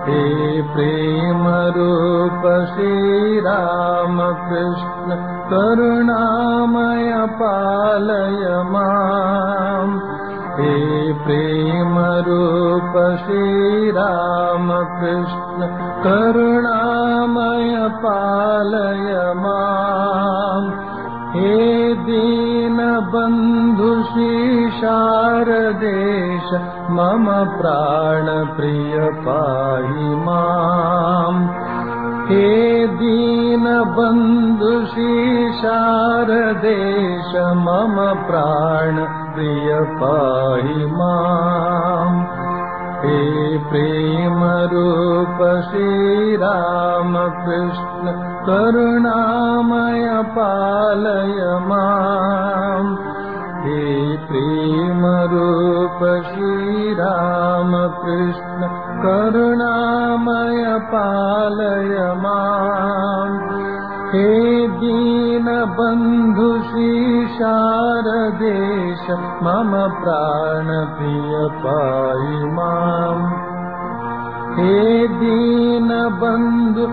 हे प्रेमरूप श्रीरामकृष्ण करुणामय पालय माम् हे प्रेमरूप श्रीरामकृष्ण करुणामय पालय माम् हे दीनबन्धु शारदेश मम प्राणप्रिय पाहि माम् हे दीनबन्धु शारदेश मम प्राणप्रिय पाहि माम् हे प्रेमरूप श्रीरामकृष्ण करुणामय पालय माम् हे प्रेमरूप श्रीरामकृष्ण करुणामय पालय माम् हे दीनबन्धु शारदेश मम प्राणप्रिय पाहि माम् हे दीनबन्धु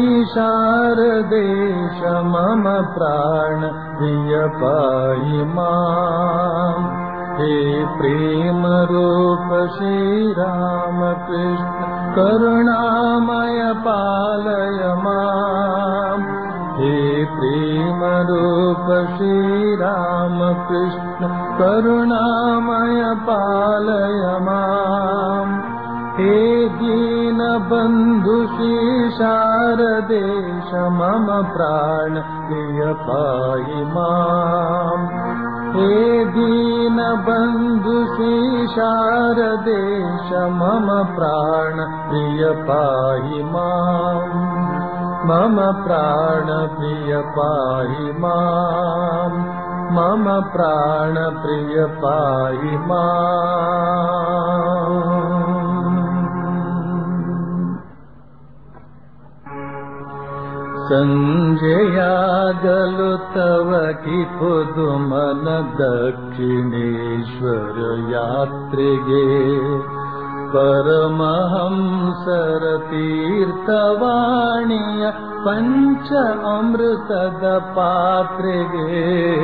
शारदेश मम प्राणप्रिय पाहि माम् हे प्रेमरूप श्रीरामकृष्ण करुणामय पालय माम् हे प्रेमरूप श्रीरामकृष्ण करुणामय पालय माम् हे दीनबन्धु शारदेश मम प्राण प्रिय पाहि माम् हे दीनबन्धु शारदेश मम प्राण प्रिय पाहि माम् मम प्राणप्रिय पाहि माम् मम प्राणप्रिय पाहि माम् सञ्जयागलु तव कि पुदुमन दक्षिणेश्वर यात्रिगे परमहंसर तीर्थवाणीय पञ्च अमृतद पात्रिगे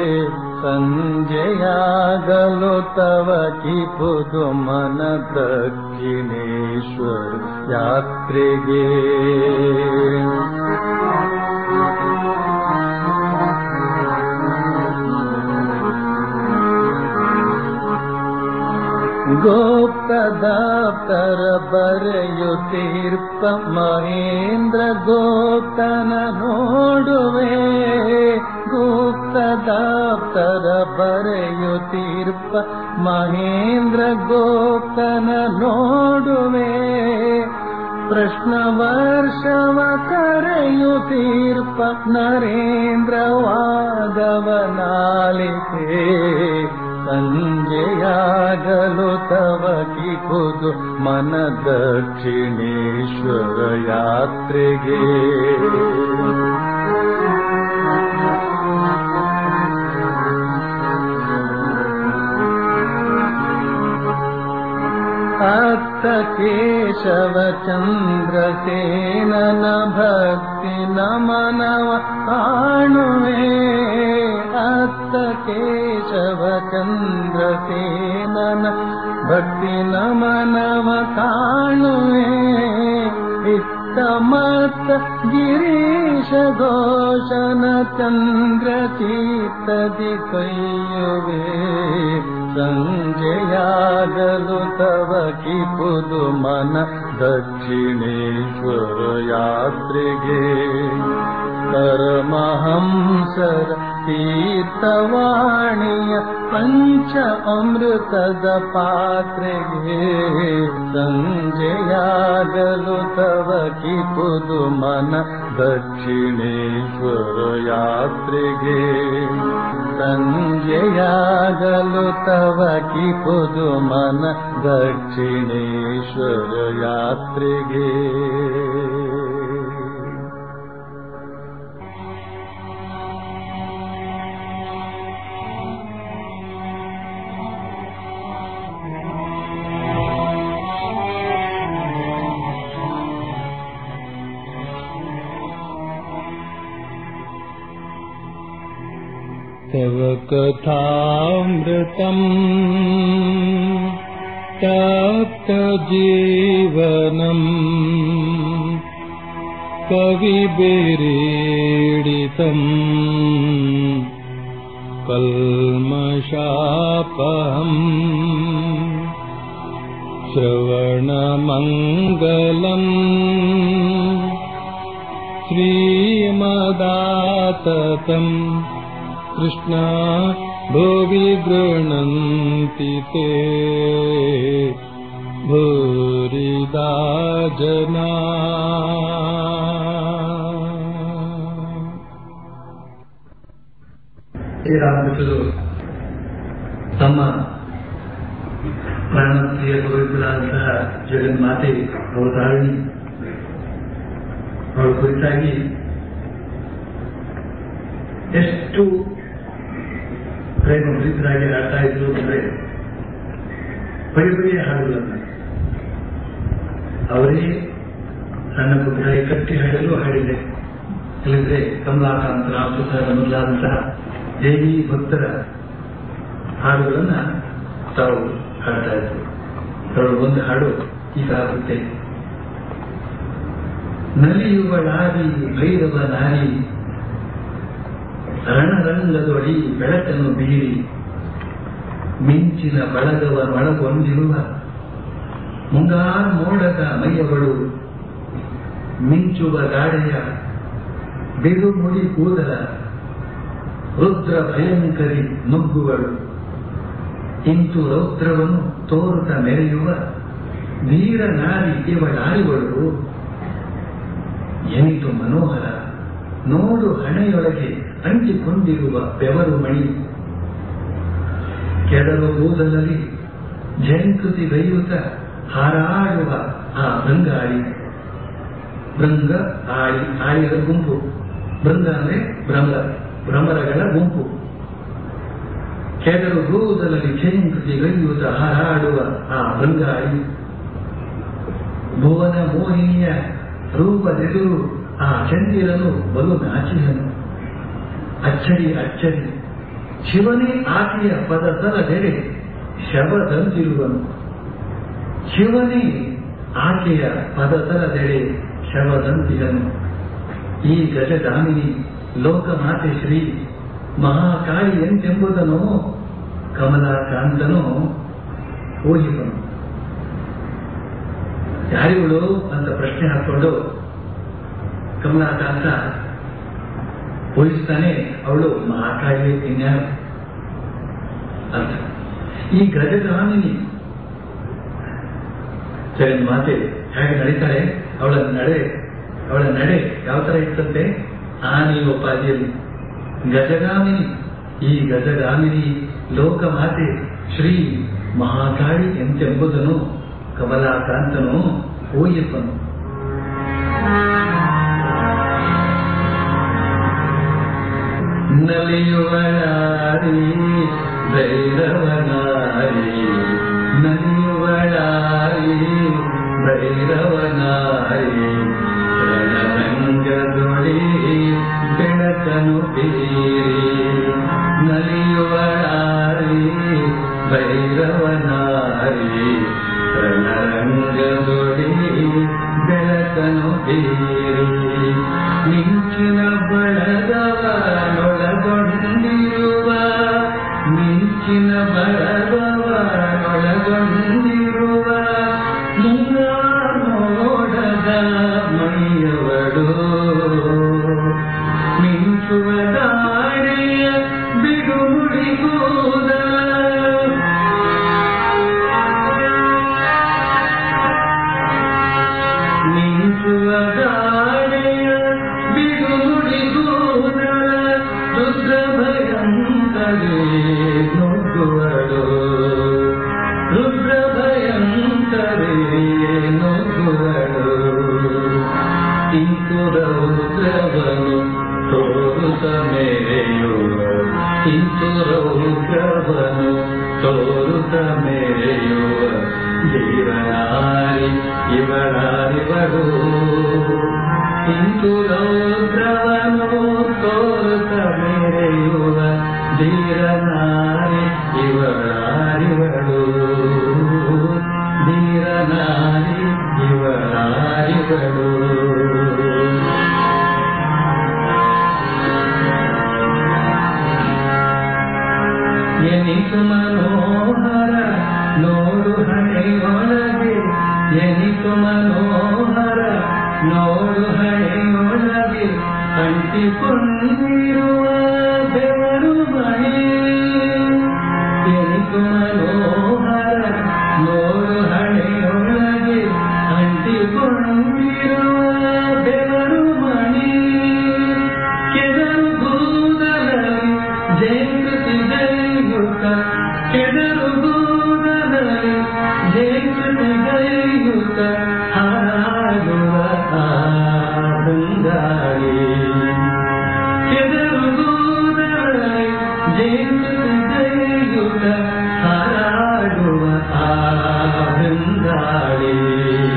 सञ्जयागलो तव कि पुदुमन दक्षिणेश्वर यात्रिगे गोप्तदाप्तर बರೆಯುತ್ತೀರ್ಪ ಮಹೇಂದ್ರ ಗೋಪ್ತನ ನೋಡುವೆ ಗುಪ್ತದಾಪ್ತರ ಬರೆಯುತ್ತೀರ್ಪ ಮಹೇಂದ್ರ ಗೋಪ್ತನ ನೋಡುವೆ ಪ್ರಶ್ನ ವರ್ಷವ ಕರೆಯುತ್ತೀರ್ಪ ನರೇಂದ್ರ ವಾದವನಾಲಿಕೆ ಸಂಜೆಯಾಗಲು ತವ ಕಿಪುದು ಮನ ದಕ್ಷಿಣೇಶ್ವರ ಯಾತ್ರೆಗೆ ಅತ್ತ ಕೇಶವ ಚಂದ್ರಸೇನನ ಭಕ್ತಿ ನಮನವ ಕಾಣುವೆ ಅತ್ತ ಕೇಶವ ಚಂದ್ರಸೇನನ ಭಕ್ತಿ ನಮನವ ಕಾಣುವೆ ಇತ್ತ ಮತ್ತ ಗಿರೀಶ ಘೋಷನ ಚಂದ್ರ ಚೀತದಿ ಕೈಯುವೆ ಸಂಜೆಯಾಗಲು ತವ ಕಿಪುದು ಮನ ದಕ್ಷಿಣೇಶ್ವರ ಯಾತ್ರೆಗೆ ಪರಮಹಂಸರ ತೀರ್ಥವಾಣಿಯ ಪಂಚ ಅಮೃತದ ಪಾತ್ರೆಗೆ ಸಂಜೆಯಾಗಲು ತವ ಕಿಪುದು ಮನ ದಕ್ಷಿಣೇಶ್ವರ ಯಾತ್ರೆಗೆ ಸಂಜೆಯಾಗಲು ತವ ಕಿಪುದು ಮನ ದಕ್ಷಿಣೇಶ್ವರ ಯಾತ್ರೆಗೆ तव कथामृतम् तप्तजीवनम् कविभिरीडितम् कल्मषापहम् श्रवणमङ्गलम् श्रीमदाततम् कृष्णा भुवि गृह्णन्ति ते भूरिदा जना ಶ್ರೀರಾಮಕೃಷ್ಣರು ತಮ್ಮ ಪ್ರಾಣಪ್ರಿಯ ಗುರುಗಳಾದಂತಹ ಜಗನ್ಮಾತೆ ಅವತಾರಿಣಿ ಅವಳ ಕುರಿತಾಗಿ ಎಷ್ಟು ಪ್ರೇಮ ಪ್ರೀತರಾಗಿ ಹಾಡ್ತಾ ಇದ್ರು ಅಂದ್ರೆ ಬಗೆ ಬಗೆಯ ಹಾಡುಗಳನ್ನು ಅವರೇ ಸಣ್ಣ ಪುಟ್ಟ ಕಟ್ಟಿ ಹಾಡಲು ಹಾಡಿದೆ ಇಲ್ಲಂದ್ರೆ ಕಮಲಾಕಾಂತ ರಾಮಕೃಷ್ಣ ಮೊದಲಾದಂತಹ ದೇವಿ ಭಕ್ತರ ಹಾಡುಗಳನ್ನ ತಾವು ಹಾಡ್ತಾ ಇದ್ರು ಅದರೊಳಗೆ ಒಂದು ಹಾಡು ಈಗ ಆಗುತ್ತೆ ನಲಿಯುವಳಾಗಿ ಭೈರವ ನಾರಿ ರಣರಂಗದೊಡಿ ಬೆಳಕನ್ನು ಬೀರಿ ಮಿಂಚಿನ ಬಳಗವ ಒಳಗೊಂಡಿರುವ ಮುಂಗಾರು ಮೋಡದ ಮೈಯವಳು ಮಿಂಚುವ ಗಾಡೆಯ ಬಿರುಮುಡಿ ಕೂದಲ ರುದ್ರ ಭಯಂಕರಿ ನುಗ್ಗುವಳು ಇಂತು ರೌದ್ರವನ್ನು ತೋರುತ್ತ ಮೆರೆಯುವ ಧೀರ ನಾರಿ ಇವಳಾರಿವಳು ಎನಿತು ಮನೋಹರ ನೋಡು ಹಣೆಯೊಳಗೆ ಅಂಟಿಕೊಂಡಿರುವ ಬೆವರು ಮಣಿ ಕೆಡವ ಕೂದಲಲ್ಲಿ ಜಯಂಕೃತಿ ಗೈಯುತ್ತ ಹಾರಾಡುವ ಆ ಭೃಂಗಾಳಿ ಭೃಂಗ ಆಳಿ ಆಳಿಗಳ ಗುಂಪು ಭೃಂಗ ಅಂದ್ರೆ ಭ್ರಮರ ಭ್ರಮರಗಳ ಗುಂಪು ಕೆಡರು ಕೂದಲಲ್ಲಿ ಜಯಂಕೃತಿ ಗೈಯುತ್ತ ಹಾರಾಡುವ ಆ ಭೃಂಗಾಳಿ ಭುವನ ಮೋಹಿನಿಯ ರೂಪದೆದುರು ಆ ಚಂದಿರನು ಬಲು ನಾಚಿದನು ಅಚ್ಚರಿ ಅಚ್ಚರಿ ಶಿವನೇ ಆಕೆಯ ಪದತಲದೆಡೆ ಶವದಂತಿರುವನು ಶಿವನೇ ಆಕೆಯ ಪದತಲದೆಡೆ ಶವದಂತಿದನು ಈ ಗಜಗಾಮಿನಿ ಲೋಕಮಾತೆ ಶ್ರೀ ಮಹಾಕಾಳಿ ಎಂತೆಂಬುದನ್ನು ಕಮಲಾಕಾಂತನು ಊಹಿಸನು ಯಾರಿಗಳು ಅಂತ ಪ್ರಶ್ನೆ ಹಾಕೊಂಡು ಕಮಲಾಕಾಂತ ಊಹಿಸ್ತಾನೆ ಅವಳು ಮಹಾಕಾಳಿ ಇನ್ಯಾರು ಅಂತ ಈ ಗಜಗಾಮಿನಿ ಜಗನ್ ಮಾತೆ ಹೇಗೆ ನಡೀತಾಳೆ ಅವಳ ನಡೆ ಅವಳ ನಡೆ ಯಾವ ತರ ಇರ್ತಂತೆ ಆನೆ ಉಪಾಧಿಯಲ್ಲಿ ಗಜಗಾಮಿನಿ ಈ ಗಜಗಾಮಿನಿ ಲೋಕಮಾತೆ ಶ್ರೀ ಮಹಾಕಾಳಿ ಎಂತೆಂಬುದನ್ನು ಕಮಲಾಕಾಂತನು ಊಹಿಸನು ನಲಿಯುವಳಾರಿ ಭೈರವನಾರಿ ನಲಿಯುವಳಾರಿ ಭೈರವನಾರಿ ರಣರಂಗದೊಳಿ ಬೆಳಕನು ಬೀರಿ ನಲಿಯುವಳಾರಿ ಭೈರವನಾರಿ ರಣರಂಗದೊಳಿ ಬೆಳಕನು ಬೀರಿ ಮಿಂಚಿನ ಬಳಗವನೊಳಗೊಂಡಿರುವ ಮಿಂಚಿನ ಬಳಗವನೊಳಗೊಂಡಿರುವ ಮುಂಗಾನೋಡದ ಮೈಯವಳು ಮಿಂಚುವ ದಾಡೆಯ ಬಿಡುಮುಡಿಗೂದ ಮಿಂಚುವ ದಾಡೆಯ ಬಿಡುಮುಡಿಗೂದ ರುದ್ರ ಭಯಂಕರೇ ನುಗ್ಗುವಳು ರುದ್ರ ಭಯಂಕರೇ ನುಗ್ಗುವಳು ಇಂತು ರೌದ್ರವನು ತೋರುತ ಮೇರೆಯುವ ಇಂತು ರೌದ್ರವನು ತೋರುತ ಮೇರೆಯುವ ಜೀವನಾರಿ ಇವಳಾರಿವಳು ಇಂತು ರೌದ್ರವನು ತೋರುತ ಮೇರೆಯುವ ಧೀರನಾರಿ ಇವಳಾರಿವಳು ಧೀರನಾರಿ ಇವಳಾರಿವಳು ಎನಿಸು ಮನೋಹರ ನೋಡು ಹಣೆಯೊಳಗೆ ಎನಿಸು ಮನೋಹರ ನೋಡು ಹಣೆಯೊಳಗೆ ಅಂಟಿಕೊಂಡಿರುವ ಬೆವರು ಮಣೆ ಎನಿಸು ಮನೋಹರ ನೋಡು ಹಣೆಯೊಳಗೆ ಅಂಟಿಕೊಂಡಿರುವ ಬೆವರು ಮಣಿ ಕೆದರು ಗೂದರಲ್ಲಿ ಜಯಂತಿ ಜಯುತ ಕೆದರು ಗೂದರಲ್ಲಿ ಜಯಂತಿ ಜಯುತ ಹಾಡುವ ಆ ಬಂಗಾಳಿ ಕೆದರು ಗೂದರಲ್ಲಿ ಜಯಂತಿ ಜಯುತ ಹಾಡುವ ಆ ಬಂಗಾಳಿ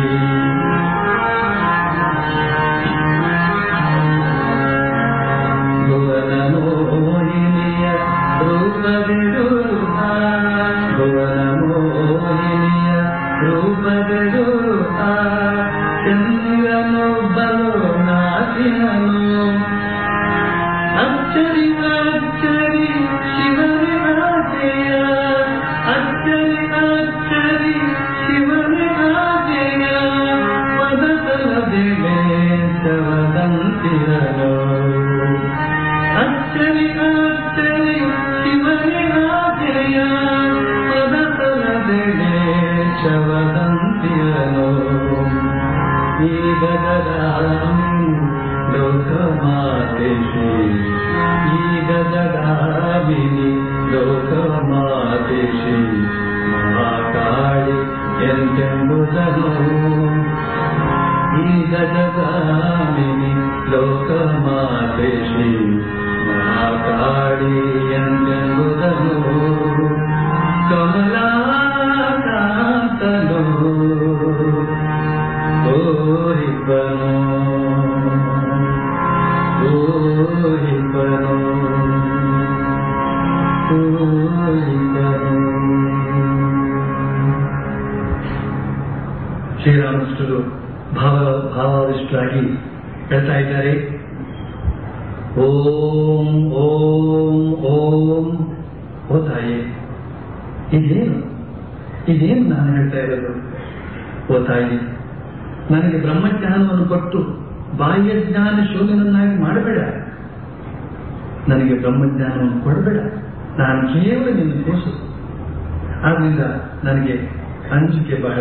ಭುವನ ಮೋಹಿನಿಯ ರೂಪವೆದುರುಹ ಭುವನ ಮೋಹಿನಿಯ ರೂಪವೆದುರುಹ ಚಂದ್ರನೊಬ್ಬನು ನಾಚಿನನು ಅಚ್ಚರಿ ಅಚ್ಚರಿ ಶಿವನೇ ಆಚೆಯ ಅಚ್ಚರಿ ಅಚ್ಚರಿ ಶಿವನೇ ಆಚೆಯ ಪದತಲ ಬೆಲೆ ಸವದಂತಿರನು ಅಚ್ಚರಿ ಅಚ್ಚರಿ ಶಿವನೇ ಆಚೆಯ ಪದತಲ ಬೆಲೆ ಶವದಂತಿರನು ಈ ಗದಗಾಮಿ ಲೋಕಮಾತೆಶಿ ಈ ಗದಗಾಮಿನಿ ಲೋಕಮಾತೆಶಿ ಮಹಾಕಾಳಿ ಎಂತೆಂಬುದನು ಈ ಗದಗಾಮಿನಿ ಲೋಕಮಾತೆಶಿ ಮಹಾಕಾಳಿ ಎಂತೆಂಬುದನು ಕಮಲಾಕಾಂತನು ಓರಿಬ್ಬನು ಓರಿಬ್ಬನು ಓರಿಬ್ಬನು ಶ್ರೀರಾಮಕೃಷ್ಣರು ಭಾವ ಭಾವಾವಿಷ್ಟರಾಗಿ ಹೇಳ್ತಾ ಇದ್ದಾರೆ ಓಂ ಓಂ ಓಂ ಓ ತಾಯಿ ಇದೇನು ಇದೇನು ನಾನು ಹೇಳ್ತಾ ಇರೋದು ಓ ತಾಯಿ ನನಗೆ ಬ್ರಹ್ಮಜ್ಞಾನವನ್ನು ಕೊಟ್ಟು ಬಾಹ್ಯ ಜ್ಞಾನ ಶೂನ್ಯನನ್ನಾಗಿ ಮಾಡಬೇಡ ನನಗೆ ಬ್ರಹ್ಮಜ್ಞಾನವನ್ನು ಕೊಡಬೇಡ ನಾನು ಕೇವಲ ನಿನ್ನ ಕೂಸು ಆದ್ರಿಂದ ನನಗೆ ಅಂಜಿಕೆ ಬಹಳ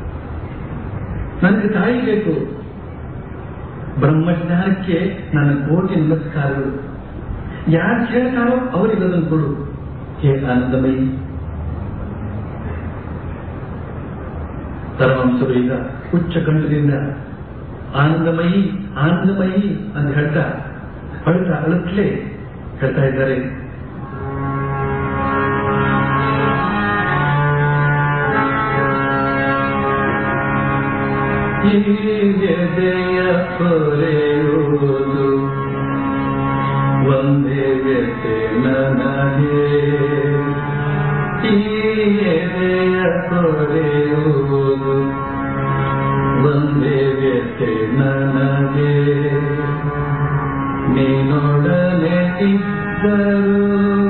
ನನಗೆ ತಾಯಿ ಬೇಕು ಬ್ರಹ್ಮಜ್ಞಾನಕ್ಕೆ ನನ್ನ ಕೋಟಿ ನಮಸ್ಕಾರಗಳು ಯಾರು ಕೇಳ್ತಾರೋ ಅವರಿಗೆ ಅದನ್ನು ಕೊಡು ಹೇ ಆನಂದಮಯಿ ಪರಮಹಂಸರು ಈಗ ಉಚ್ಚ ಕಂಠದಿಂದ ಆನಂದಮಯಿ ಆನಂದಮಯಿ ಅಂತ ಹೇಳ್ತಾ ಅಳುತ್ತಾ ಅಳುತ್ತಲೇ ಹೇಳ್ತಾ ಇದ್ದಾರೆ ಹೀಗೆದೆಯ ಪೊರೆಯುವುದು ಒಂದೇ ವ್ಯತೆ ನನಗೆ ಹೀಗೆದೆಯ ಪೊರೆಯುವುದು ಒಂದೇ ವ್ಯತೆ ನನಗೆ ನೀನೊಡನೆ ಇದ್ದರು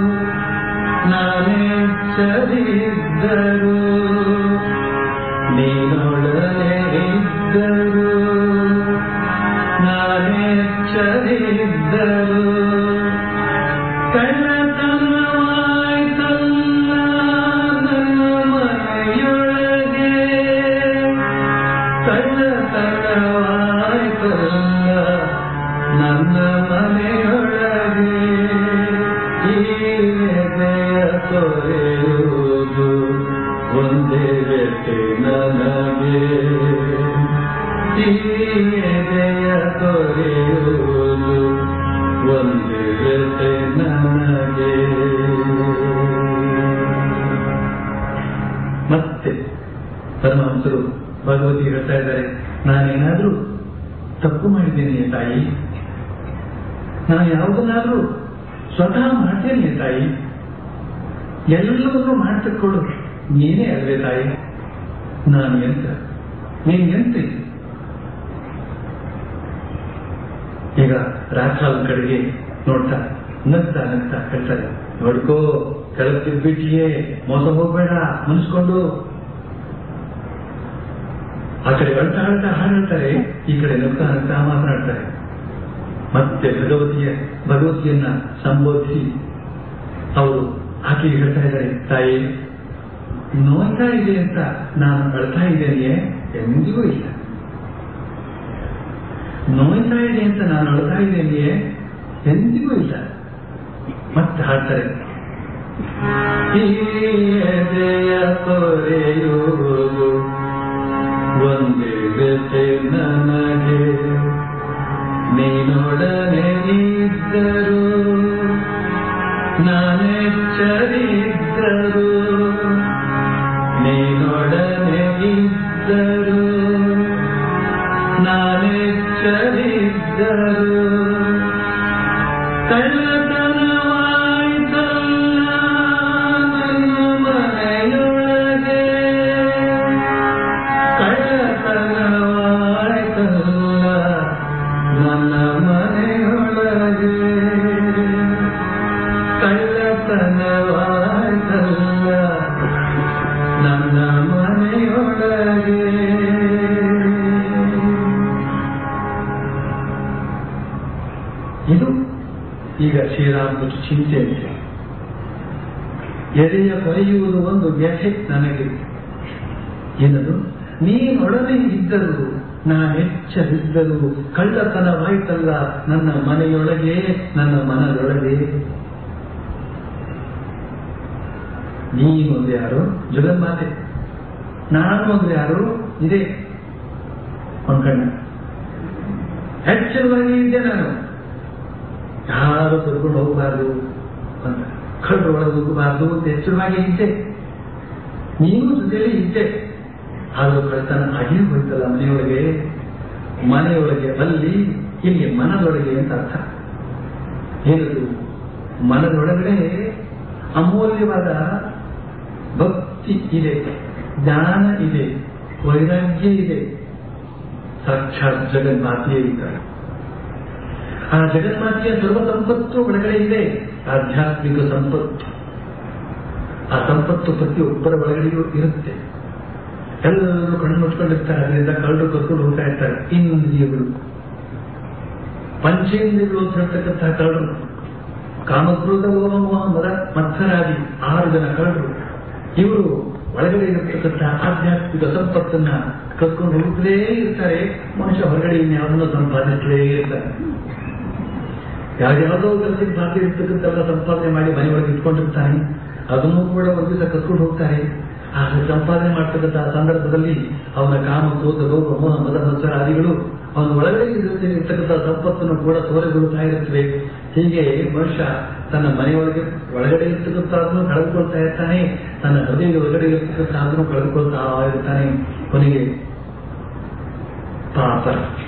ನಾನೆಚ್ಚರಿದ್ದರು ನೀನೊಡನೆ ಇದ್ದರು ನಾನೆಚ್ಚರಿದ್ದರು ಕಳ್ಳತನವಾಯ್ತಲ್ಲ ನನ್ನ ಮನೆಯೊಳಗೆ ಕಳ್ಳತನವಾಯ್ತಲ್ಲ ನನ್ನ ಮನೆಯೊಳಗೆ ಈ ಎದೆಯ ತೊರೆಯುವುದು ಒಂದೇ ವ್ಯತೆ ನನಗೆ ಈ ಎದೆಯ ತೊರೆಯುವುದು ಒಂದೇ ವ್ಯತೆ ನನಗೆ ಮತ್ತೆ ಪರಮಹಂಸರು ಭಗವತಿ ಹೇಳ್ತಾ ಇದ್ದಾರೆ ನಾನೇನಾದ್ರೂ ತಪ್ಪು ಮಾಡಿದ್ದೇನೆ ತಾಯಿ ನಾನು ಯಾವುದನ್ನಾದ್ರೂ ಸ್ವತಃ ಮಾಡ್ತೇನೆ ತಾಯಿ ಎಲ್ಲವನ್ನೂ ಮಾಡ್ತಕ್ಕೊಳ್ಳು ನೀನೇ ಅಲ್ವೇ ತಾಯಿ ನಾನು ಎಂತ ನೀನ್ ಎಂತ ಈಗ ರಾಖಾಲ್ ಕಡೆಗೆ ನೋಡ್ತಾ ನಗ್ತಾ ನಗ್ತಾ ಹೇಳ್ತಾರೆ ನೋಡ್ಕೋ ಕೆಳಕ್ಕಿದ್ಬಿಟ್ಟಿಯೇ ಮೋಸ ಹೋಗ್ಬೇಡ ಮುನ್ಸ್ಕೊಂಡು ಆ ಕಡೆ ಅಳ್ತಾ ಅಳ್ತಾ ಹಾಡು ಹೇಳ್ತಾರೆ ಈ ಕಡೆ ನಗ್ತಾ ನಗ್ತಾ ಮಾತನಾಡ್ತಾರೆ ಮತ್ತೆ ಭಗವತಿಯ ಭಗವತಿಯನ್ನ ಸಂಬೋಧಿಸಿ ಅವರು ಆಕೆಗೆ ಹೇಳ್ತಾ ಇದ್ದಾರೆ ತಾಯಿ ನೋಯ್ತಾ ಇದೆ ಅಂತ ನಾನು ಅಳ್ತಾ ಇದ್ದೇನೆಯೇ ಎಂದಿಗೂ ಇಲ್ಲ ನೋಯ್ತಾ ಇದೆ ಅಂತ ನಾನು ಅಳ್ತಾ ಇದ್ದೇನೆಯೇ ಎಂದಿಗೂ ಇಲ್ಲ ಮತ್ತೆ ಹಾಡ್ತಾರೆ ಈ ಎದೆಯ ತೊರೆಯುವುದು ಒಂದೇ ವ್ಯಥೆ ನನಗೆ ನೀನೊಡನೆ ಇದ್ದರು ನಾನೆಚ್ಚರಿದ್ದರು ನೀನೊಡನೆ ಇದ್ದರು ನಾನೆಚ್ಚರಿದ್ದರು ಕಳ್ಳತನವಾಯಿತಲ್ಲ ನನ್ನ ಮನೆಯೊಳಗೆ ಕಳ್ಳತನವಾಯಿತಲ್ಲ ನನ್ನ ಮನೆಯೊಳಗೆ ಕಳ್ಳತನವಾಯಿತಲ್ಲ ನನ್ನ ಮನೆಯೊಳಗೆ ಇದು ಈಗ ಶ್ರೀರಾಮಕೃಷ್ಣ ಚಿಂತೆ ಅಂತೆ ಎದೆಯ ಕೊರೆಯುವುದು ಒಂದು ವ್ಯಥೆ ನನಗೆ ಏನದು ನೀನೊಡನೆ ಇದ್ದರು ನಾನೆಚ್ಚರಿದ್ದರು ಕಳ್ಳತನವಾಯ್ತಲ್ಲ ನನ್ನ ಮನೆಯೊಳಗೆ ನನ್ನ ಮನದೊಳಗೆ ನೀನೊಂದು ಯಾರು ಜಗನ್ಮಾತೆ ನಾನು ಒಂದು ಯಾರು ಇದೆ ಕಣ್ಣ ಎಚ್ಚರವಾಗಿ ಇದ್ದೆ ನಾನು ಯಾರು ಕರ್ಕೊಂಡು ಹೋಗಬಾರ್ದು ಅಂತ ಕಳ್ಳರು ಒಳಗೆ ಹೋಗಬಾರ್ದು ಅಂತ ಎಚ್ಚರವಾಗಿ ಇದ್ದೆ ನೀನು ಜೊತೆಯಲ್ಲಿ ಇದ್ದೆ ಆದರೂ ಕಳ್ತನ ಆಗೇ ಹೋಯ್ತಲ್ಲ ಮನೆಯೊಳಗೆ ಮನೆಯೊಳಗೆ ಅಲ್ಲಿ ಇಲ್ಲಿ ಮನದೊಳಗೆ ಅಂತ ಅರ್ಥ ಏನದು ಮನದೊಳಗಡೆ ಅಮೂಲ್ಯವಾದ ಭಕ್ತಿ ಇದೆ ಜ್ಞಾನ ಇದೆ ವೈರಾಗ್ಯ ಇದೆ ಸಾಕ್ಷಾತ್ ಜಗನ್ಮಾತೆಯೇ ಇದ್ದಾರೆ ಆ ಜಗನ್ಮಾತೆಯ ಸರ್ವ ಸಂಪತ್ತು ಒಳಗಡೆ ಇದೆ ಆಧ್ಯಾತ್ಮಿಕ ಸಂಪತ್ತು ಆ ಸಂಪತ್ತು ಪ್ರತಿಯೊಬ್ಬರ ಒಳಗಡೆಯೂ ಇರುತ್ತೆ ಎಲ್ಲರೂ ಕಣ್ಣು ಮುಚ್ಕೊಂಡಿರ್ತಾರೆ ಅದರಿಂದ ಕಳ್ಳರು ಕರ್ಕೊಂಡು ಹೋಗ್ತಾ ಇರ್ತಾರೆ ಇಂದ್ರಿಯಗಳು ಪಂಚೇಂದ್ರಿಯಗಳು ಅಂತ ಹೇಳ್ತಕ್ಕಂತಹ ಕಳ್ಳರು ಕಾಮಕ್ರೋಧ ಲೋಹ ಮದ ಮತ್ಸರಾದಿ ಆರು ಜನ ಕಳ್ಳರು ಇವರು ಒಳಗಡೆ ಇರತಕ್ಕಂತಹ ಆಧ್ಯಾತ್ಮಿಕ ಸಂಪತ್ತನ್ನ ಕರ್ಕೊಂಡು ಹೋಗುತ್ತಲೇ ಇರ್ತಾರೆ ಮನುಷ್ಯ ಹೊರಗಡೆ ಇನ್ಯಾವುದನ್ನು ಸಂಪಾದಿಸಲೇ ಇರ್ತಾರೆ ಯಾವ್ಯಾವುದೋ ಕೆಲಸಕ್ಕೆ ಬಾಕಿ ಇರ್ತಕ್ಕಂಥೆಲ್ಲ ಸಂಪಾದನೆ ಮಾಡಿ ಮನೆಯೊಳಗೆ ಇಟ್ಕೊಂಡಿರ್ತಾನೆ ಅದನ್ನು ಕೂಡ ಒಂದು ದಿವಸ ಕರ್ಕೊಂಡು ಹೋಗ್ತಾರೆ ಆ ಸಂಪಾದನೆ ಮಾಡ್ತಕ್ಕಂತಹ ಸಂದರ್ಭದಲ್ಲಿ ಅವನ ಕಾಮ ಕ್ರೋಧ ರೋಗ ಮೋಹ ಮದ ಮತ್ಸರ ಆದಿಗಳು ಅವನ ಒಳಗಡೆ ಇರ್ತಕ್ಕಂತಹ ಸಂಪತ್ತನ್ನು ಕೂಡ ಸೋರೆಗೊಳ್ತಾ ಇರುತ್ತವೆ ಹೀಗೆ ಮನುಷ್ಯ ತನ್ನ ಮನೆಯೊಳಗೆ ಒಳಗಡೆ ಇರ್ತಕ್ಕಂಥದ್ದನ್ನು ಕಳೆದುಕೊಳ್ತಾ ಇರ್ತಾನೆ ತನ್ನ ಹೃದಯದ ಒಳಗಡೆ ಇರ್ತಕ್ಕಂಥದ್ದನ್ನು ಕಳೆದುಕೊಳ್ತಾ ಇರ್ತಾನೆ ಕೊನೆಗೆ ಪಾಪ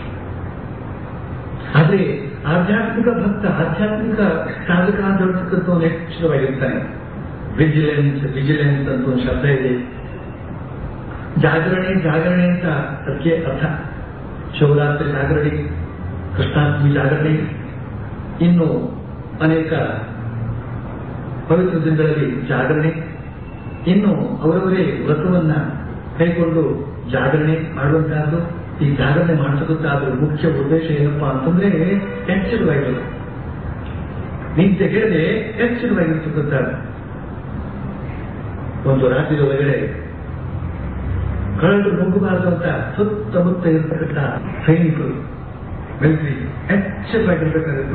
ಆದ್ರೆ ಆಧ್ಯಾತ್ಮಿಕ ಭಕ್ತ ಆಧ್ಯಾತ್ಮಿಕ ಸಾಧಕ ಅಂತ ಹೇಳ್ತಕ್ಕಂಥವನು ಎಚ್ಚರವಾಗಿರ್ತಾನೆ ವಿಜಿಲೆನ್ಸ್ ವಿಜಿಲೆನ್ಸ್ ಅಂತ ಒಂದು ಶಬ್ದ ಇದೆ ಜಾಗರಣೆ ಜಾಗರಣೆ ಅಂತ ಅದಕ್ಕೆ ಅರ್ಥ ಶಿವರಾತ್ರಿ ಜಾಗರಣೆ ಕೃಷ್ಣಾಷ್ಟಮಿ ಜಾಗರಣೆ ಇನ್ನು ಅನೇಕ ಪವಿತ್ರ ದಿನಗಳಲ್ಲಿ ಜಾಗರಣೆ ಇನ್ನು ಅವರವರೇ ವ್ರತವನ್ನ ಕೈಕೊಂಡು ಜಾಗರಣೆ ಮಾಡುವಂತಹದ್ದು ಈ ಜಾಗರಣೆ ಮಾಡ್ತಕ್ಕಂಥದ್ರ ಮುಖ್ಯ ಉದ್ದೇಶ ಏನಪ್ಪಾ ಅಂತಂದ್ರೆ ಎಚ್ಚರವಾಗಿರೋದು ನಿತ್ಯ ಹೇಳಿದೆ ಎಚ್ಚರವಾಗಿರ್ತಕ್ಕಂಥದ್ದು ಒಂದು ರಾಜ್ಯದ ಒಳಗಡೆ ಕಳೆದು ನುಗ್ಗಬಾರದು ಅಂತ ಸುತ್ತಮುತ್ತ ಇರ್ತಕ್ಕಂಥ ಸೈನಿಕರು ಮಿಲಿಟರಿ ಎಚ್ಚರವಾಗಿರ್ಬೇಕಾಗಿತ್ತು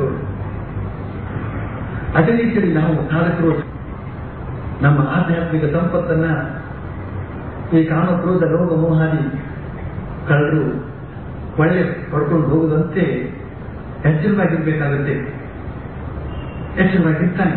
ಅದೇ ರೀತಿಯಲ್ಲಿ ನಾವು ಸಾಧಕರು ನಮ್ಮ ಆಧ್ಯಾತ್ಮಿಕ ಸಂಪತ್ತನ್ನ ಈ ಕಾಮಕ್ರೋಧ ರೋಗ ಮೋಹಾದಿ ಕಳ್ಳರು ಒಳ್ಳೆ ಪಡ್ಕೊಂಡು ಹೋಗುದಂತೆ ಎಚ್ಚರವಾಗಿರ್ಬೇಕಾಗುತ್ತೆ ಎಚ್ಚರವಾಗಿರ್ತಾನೆ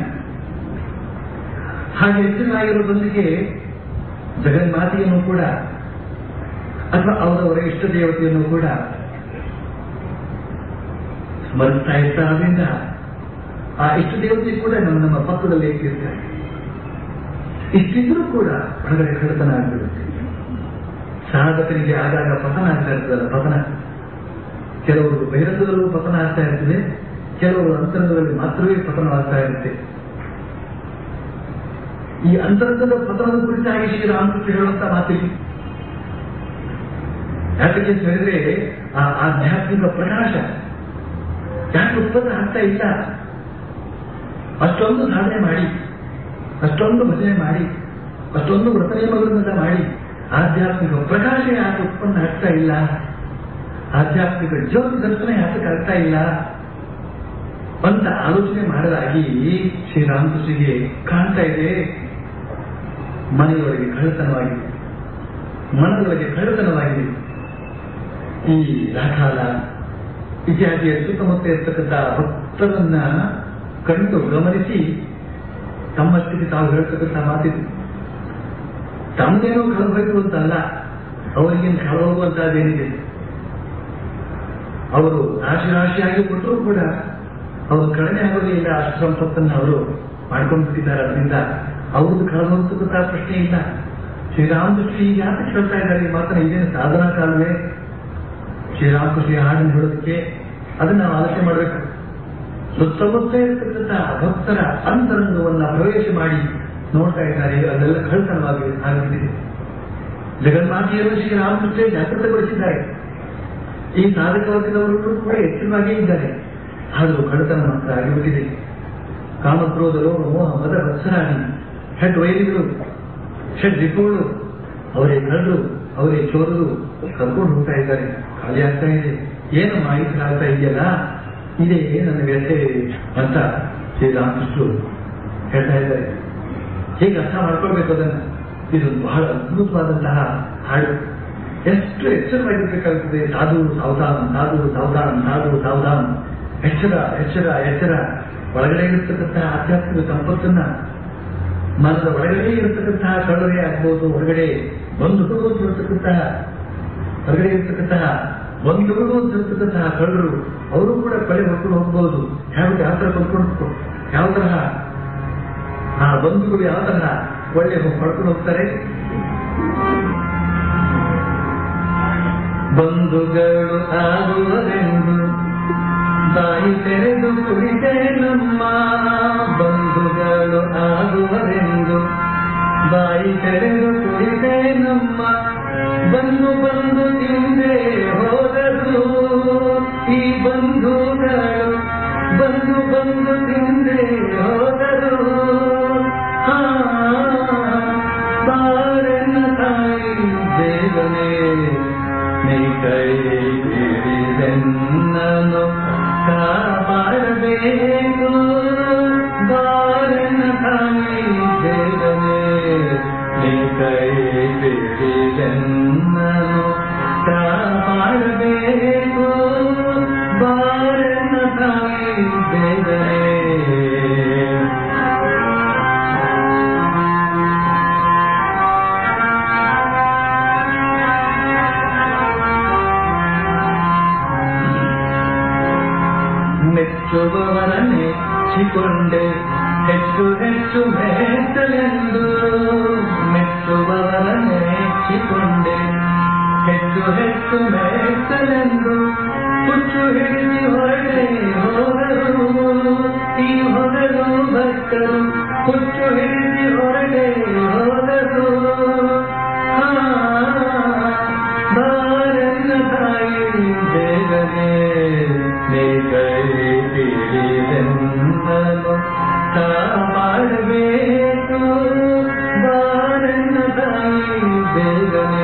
ಹಾಗೆ ಎಚ್ಚರವಾಗಿರೋದೊಂದಿಗೆ ಜಗನ್ಮಾತೆಯನ್ನು ಕೂಡ ಅಥವಾ ಅವರವರ ಇಷ್ಟ ದೇವತೆಯನ್ನು ಕೂಡ ಸ್ಮರಿಸ್ತಾ ಇರ್ತಾ ಅದರಿಂದ ಆ ಇಷ್ಟು ದೇವತೆ ಕೂಡ ನಮ್ಮ ನಮ್ಮ ಪಕ್ಕದಲ್ಲಿ ಇರ್ತಾರೆ ಇಷ್ಟಿದ್ರೂ ಕೂಡ ಒಳಗಡೆ ಕಳ್ಳತನ ಆಗ್ಬಿಡುತ್ತೆ ಸಾಧಕರಿಗೆ ಆಗಾಗ ಪತನ ಆಗ್ತಾ ಇರ್ತದಲ್ಲ ಪತನ ಕೆಲವರು ಬಹಿರಂಗದಲ್ಲೂ ಪತನ ಆಗ್ತಾ ಇರ್ತದೆ ಕೆಲವರು ಅಂತರಂಗದಲ್ಲಿ ಮಾತ್ರವೇ ಪತನವಾಗ್ತಾ ಇರುತ್ತೆ ಈ ಅಂತರಂಗದ ಪತನದ ಕುರಿತಾಗಿ ಶ್ರೀರಾಮಕೃಷ್ಣ ಹೇಳುವಂತ ಮಾತಿಲ್ಲ ಯಾಕೆ ಅಂತ ಹೇಳಿದ್ರೆ ಆ ಆಧ್ಯಾತ್ಮಿಕ ಪ್ರಕಾಶ ಯಾಕೆ ಉತ್ಪನ್ನ ಆಗ್ತಾ ಇಲ್ಲ ಅಷ್ಟೊಂದು ಸಾಧನೆ ಮಾಡಿ ಅಷ್ಟೊಂದು ಭಜನೆ ಮಾಡಿ ಅಷ್ಟೊಂದು ವ್ರತ ನಿಯಮಗಳನ್ನೆಲ್ಲ ಮಾಡಿ ಆಧ್ಯಾತ್ಮಿಕ ಪ್ರಕಾಶ ಯಾಕೆ ಉತ್ಪನ್ನ ಆಗ್ತಾ ಇಲ್ಲ ಆಧ್ಯಾತ್ಮಿಕ ಜ್ಯೋತಿ ದರ್ಶನ ಯಾಕೆ ಆಗ್ತಾ ಇಲ್ಲ ಅಂತ ಆಲೋಚನೆ ಮಾಡಲಾಗಿ ಶ್ರೀರಾಮಕೃಷ್ಣಗೆ ಕಾಣ್ತಾ ಇದೆ ಮನೆಯೊಳಗೆ ಕಳ್ಳತನವಾಗಿದೆ ಮನದೊಳಗೆ ಕಳ್ಳತನವಾಗಿದೆ ಈ ರಾಖಾಲ ಇತ್ಯಾದಿಯ ಸುತ್ತಮುತ್ತ ಇರ್ತಕ್ಕಂಥ ಭಕ್ತರನ್ನ ಕಂಡು ಗಮನಿಸಿ ತಮ್ಮಷ್ಟಿಗೆ ತಾವು ಹೇಳ್ತಕ್ಕಂಥ ಮಾತಿದೆ ತಮ್ಮದೇನೋ ಕಳೆದೋಯ್ತು ಅಂತಲ್ಲ ಅವರಿಗೇನು ಕಳೆದೋಗುವಂತಹದ್ದೇನಿದೆ ಅವರು ರಾಶಿ ರಾಶಿಯಾಗಿ ಕೊಟ್ಟರು ಕೂಡ ಅವರು ಕಡಿಮೆ ಆಗೋದೇ ಇಲ್ಲ ಅಷ್ಟು ಸಂಪತ್ತನ್ನು ಅವರು ಮಾಡ್ಕೊಂಡ್ಬಿಟ್ಟಿದ್ದಾರೆ ಅದರಿಂದ ಅವ್ರದ್ದು ಕಳೆದೋಗ್ತಕ್ಕಂಥ ಪ್ರಶ್ನೆ ಇಲ್ಲ ಶ್ರೀರಾಮಕೃಷ್ಣ ಈಗ ಯಾಕೆ ಕೇಳ್ತಾ ಇದ್ದಾರೆ ಈ ಮಾತನ್ನ ಇದೇನು ಸಾಧನಾ ಕಾಲವೇ ಶ್ರೀರಾಮಕೃಷ್ಣ ಹಾಡನ್ನು ಹೇಳೋದಕ್ಕೆ ಅದನ್ನ ನಾವು ಆಲೋಚನೆ ಮಾಡಬೇಕು ಸುತ್ತಮುತ್ತ ಇರತಕ್ಕಂಥ ಭಕ್ತರ ಅಂತರಂಗವನ್ನ ಪ್ರವೇಶ ಮಾಡಿ ನೋಡ್ತಾ ಇದ್ದಾರೆ ಅದೆಲ್ಲ ಕಳ್ತನವಾಗಿ ಆಗಿದೆ ಜಗನ್ಮಾತೆಯರು ಶ್ರೀರಾಮಕೃಷ್ಣ ಜಾಗೃತಗೊಳಿಸಿದ್ದಾರೆ ಈ ಸಾಧಕ ವರ್ಗದವರು ಕೂಡ ಎಚ್ಚರವಾಗಿಯೇ ಇದ್ದಾರೆ ಆದರೂ ಕಳ್ಳತನ ಮಾತ್ರ ಆಗಿಬಿಟ್ಟಿದೆ ಕಾಮಕ್ರೋಧ ಲೋಹ ಮೋಹ ಮದ ವತ್ಸರಾಗಿ ಷಡ್ ವೈರಿಗಳು ಷಡ್ ರಿಪುಗಳು ಅವರೇ ಕಳ್ಳರು ಅವರೇ ಚೋರರು ಕರ್ಕೊಂಡು ಹೋಗ್ತಾ ಇದ್ದಾರೆ ಖಾಲಿ ಆಗ್ತಾ ಇದೆ ಏನು ಮಾಹಿತಿ ಆಗ್ತಾ ಇದೆಯಲ್ಲ ಇದೇ ನನ್ನ ವ್ಯಥೆ ಅಂತ ಶ್ರೀರಾಮಕೃಷ್ಣರು ಹೇಳ್ತಾ ಇದ್ದಾರೆ ಹೇಗೆ ಅರ್ಥ ಮಾಡ್ಕೊಳ್ಬೇಕು ಅದನ್ನ ಇದು ಬಹಳ ಅದ್ಭುತವಾದಂತಹ ಹಾಡು ಎಷ್ಟು ಎಚ್ಚರವಾಗಿರ್ಬೇಕಾಗ್ತದೆ ಸಾಧು ಸಾವಧಾನ ಸಾಧು ಸಾವಧಾನ ಸಾಧು ಸಾವಧಾನ ಎಚ್ಚರ ಎಚ್ಚರ ಎಚ್ಚರ ಒಳಗಡೆ ಇರತಕ್ಕಂತಹ ಆಧ್ಯಾತ್ಮಿಕ ಸಂಪತ್ತನ್ನ ಮನದ ಒಳಗಡೆ ಇರತಕ್ಕಂತಹ ಕಳ್ಳರೇ ಆಗ್ಬೋದು ಹೊರಗಡೆ ಬಂಧುಗಳು ಅಂತ ಇರತಕ್ಕಂತಹ ಹೊರಗಡೆ ಇರತಕ್ಕಂತಹ ಬಂಧುಗಳು ಅಂತ ಇರತಕ್ಕಂತಹ ಕಳ್ಳರು ಅವರು ಕೂಡ ಕಳೆ ಹೊಡ್ಕೊಂಡು ಹೋಗ್ಬೋದು ಯಾವ ಯಾವ ತರ ಬಂದ್ಕೊಂಡು ಯಾವ ತರಹ ಆ ಬಂಧುಗಳು ಯಾವ ತರಹ ಒಳ್ಳೆ ಪಡ್ಕೊಂಡು ಹೋಗ್ತಾರೆ ಬಂಧುಗಳು ಆಗುವರೆಂದು ಬಾಯಿ ತೆರೆದು ಕುಳಿತೆ ನಮ್ಮ ಬಂಧುಗಳು ಆಗುವರೆಂದು ಬಾಯಿ ತೆರೆದು ಕುಳಿತೆ ನಮ್ಮ ಬಂದು ಬಂದು ತಿಂದೆ ಹೋದರು ಈ ಬಂಧುಗಳು ಬಂದು ಬಂದು ತಿಂದೆ ಹೋದರು ಆ, ಬಾರನ್ನ ತಾಯಿ ಬೇಗನೆ ನೀ ಕೈ ಹಿಡಿದೆನ್ನನು ಕಾಪಾಡಬೇಕು ಬಾರನ್ನ ತಾಯಿ ಬೇಗನೆ ನೀ ಕೈ ಹಿಡಿದೆನ್ನನು ಕಾಪಾಡಬೇಕು ಬಾರನ್ನ ತಾಯಿ ಬೇಗನೆ ಮೆಚ್ಚುವವರ ಮೆಚ್ಚಿಕೊಂಡೆ ಹೆಚ್ಚು ಹೆಚ್ಚು ಮೆಚ್ಚಲೆಂದು ಮೆಚ್ಚುವವರ ಮೆಚ್ಚಿಕೊಂಡೆ ಹೆಚ್ಚು ಹೆಚ್ಚು ಮೆಚ್ಚಲೆಂದು ಹುಚ್ಚು ಹಿಡಿದು ಹೊರಡೆ ಹೋದರು ಈ ಹೊರಡು ಭಕ್ತರು ಹುಚ್ಚು ಹಿಡಿದು ಹೊರಡೆ ಹೋದರು ಆ, ಬಾರನ್ನ ತಾಯಿ ಬೇಗನೆ ನೀ ಕೈ ಹಿಡಿದೆನ್ನನು ಕಾಪಾಡಬೇಕು ಬಾರನ್ನ ತಾಯಿ ಬೇಗನೆ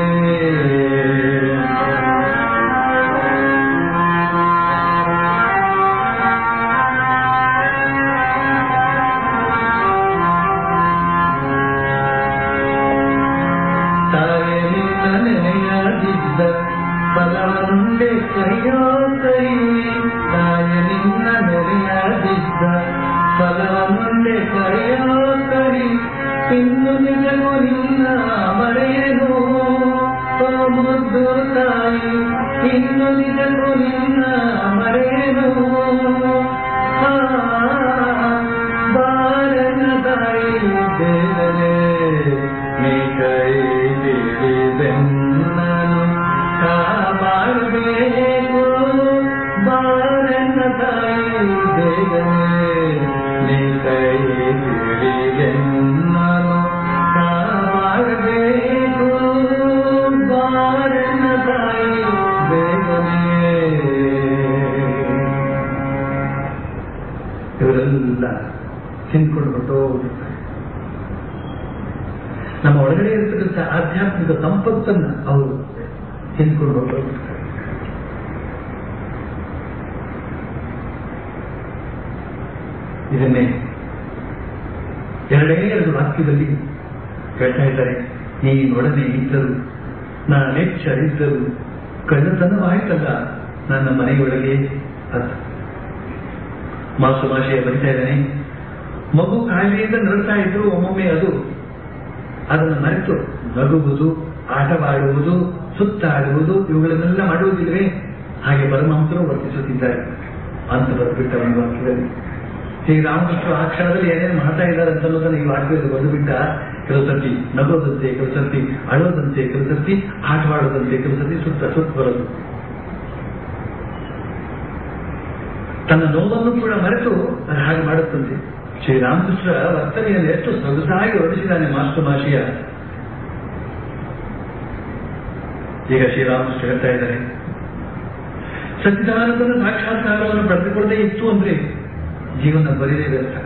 ತಾಯಿ ನಿನ್ನ ನೆನೆಯಾಗಿದ್ದ ಫಲವನ್ನುಂಡೆ ಕೈಯೋ ಕೈ ತಾಯಿ ನಿನ್ನ ನೆನೆಯಾಗಿದ್ದ ಫಲವನ್ನುಂಡೆ ಕೈಯೋ ಕೈ ಇನ್ನು ನಿಜಗೂ ನಿನ್ನ ಮರೆಯನು ಓ ಮುದ್ದು ತಾಯಿ ಇನ್ನು ನಿಜಗೂ ನಿನ್ನ ಮರೆಯನು ಆ ಬೇಗನೆ ನೀ ಕೈ ಹಿಡಿದೆನ್ನನು ಕಾಪಾಡಬೇಕು ಬಾರನ ತಾಯಿ ಬೇಗನೆ ಇವರೆಲ್ಲ ತಿನ್ಕೊಂಡು ಹೊರಟೋಗ್ಬಿಡ್ತಾರೆ ನಮ್ಮ ಒಳಗಡೆ ಇರತಕ್ಕಂಥ ಆಧ್ಯಾತ್ಮಿಕ ಸಂಪತ್ತನ್ನ ಅವರು ತಿನ್ಕೊಂಡು ಹೊರಟೋಗ್ಬಿಡ್ತಾರೆ ಇದನ್ನೇ ಎರಡೇ ಎರಡು ವಾಕ್ಯದಲ್ಲಿ ಹೇಳ್ತಾ ಇದ್ದಾರೆ ನೀನೊಡನೆ ಇದ್ದರು ನಾನೆಚ್ಚರಿದ್ದರು ಕಳ್ಳತನವಾಯ್ತಲ್ಲ ನನ್ನ ಮನೆಯೊಳಗೆ ಅಂತ ಮಾಸು ಭಾಷೆಯ ಬರಿತಾ ಇದ್ದಾನೆ ಮಗು ಕಾಯಿಲೆಯಿಂದ ನರಳ್ತಾ ಇದ್ರು ಒಮ್ಮೊಮ್ಮೆ ಅದು ಅದನ್ನು ಮರೆತು ನಗುವುದು ಆಟವಾಡುವುದು ಸುತ್ತಾಡುವುದು ಇವುಗಳನ್ನೆಲ್ಲ ಮಾಡುವುದಿಲ್ಲವೇ ಹಾಗೆ ಪರಮಹಂಸರು ವರ್ತಿಸುತ್ತಿದ್ದಾರೆ ಅಂತ ಬರೆದುಬಿಟ್ಟ ಒಂದು ವಾಕ್ಯದಲ್ಲಿ ಶ್ರೀರಾಮಕೃಷ್ಣ ಆ ಕ್ಷಣದಲ್ಲಿ ಏನೇನು ಮಾಡ್ತಾ ಇದ್ದಾರೆ ಅಂತ ಅನ್ನೋದನ್ನ ಈ ವಾಕ್ಯದಲ್ಲಿ ಬರೆದುಬಿಟ್ಟ ಕೆಲವು ಸರ್ತಿ ನಗೋದಂತೆ ಕೆಲವು ಸರ್ತಿ ಅಳೋದಂತೆ ಕೆಲವು ಸರ್ತಿ ಆಟವಾಡೋದಂತೆ ಕೆಲವು ಸರ್ತಿ ಸುತ್ತ ಸುತ್ತ ಬರೋದು ತನ್ನ ನೋವನ್ನು ಕೂಡ ಮರೆತು ಅದು ಹಾಗೆ ಮಾಡುತ್ತಂತೆ ಶ್ರೀರಾಮಕೃಷ್ಣ ವರ್ತನೆಯನ್ನು ಎಷ್ಟು ಸೊಗಸಾಗಿ ಹೊರಡಿಸಿದ್ದಾನೆ ಮಾಸ್ಟರ್ ಭಾಷೆಯ ಈಗ ಶ್ರೀರಾಮಕೃಷ್ಣ ಹೇಳ್ತಾ ಇದ್ದಾರೆ ಸಚ್ಚಿದಾನಂದನ ಸಾಕ್ಷಾತ್ಕಾರವನ್ನು ಪಡೆದುಕೊಳ್ಳದೆ ಇತ್ತು ಅಂದ್ರೆ ಜೀವನ ಬರೀದೇ ವ್ಯರ್ಥ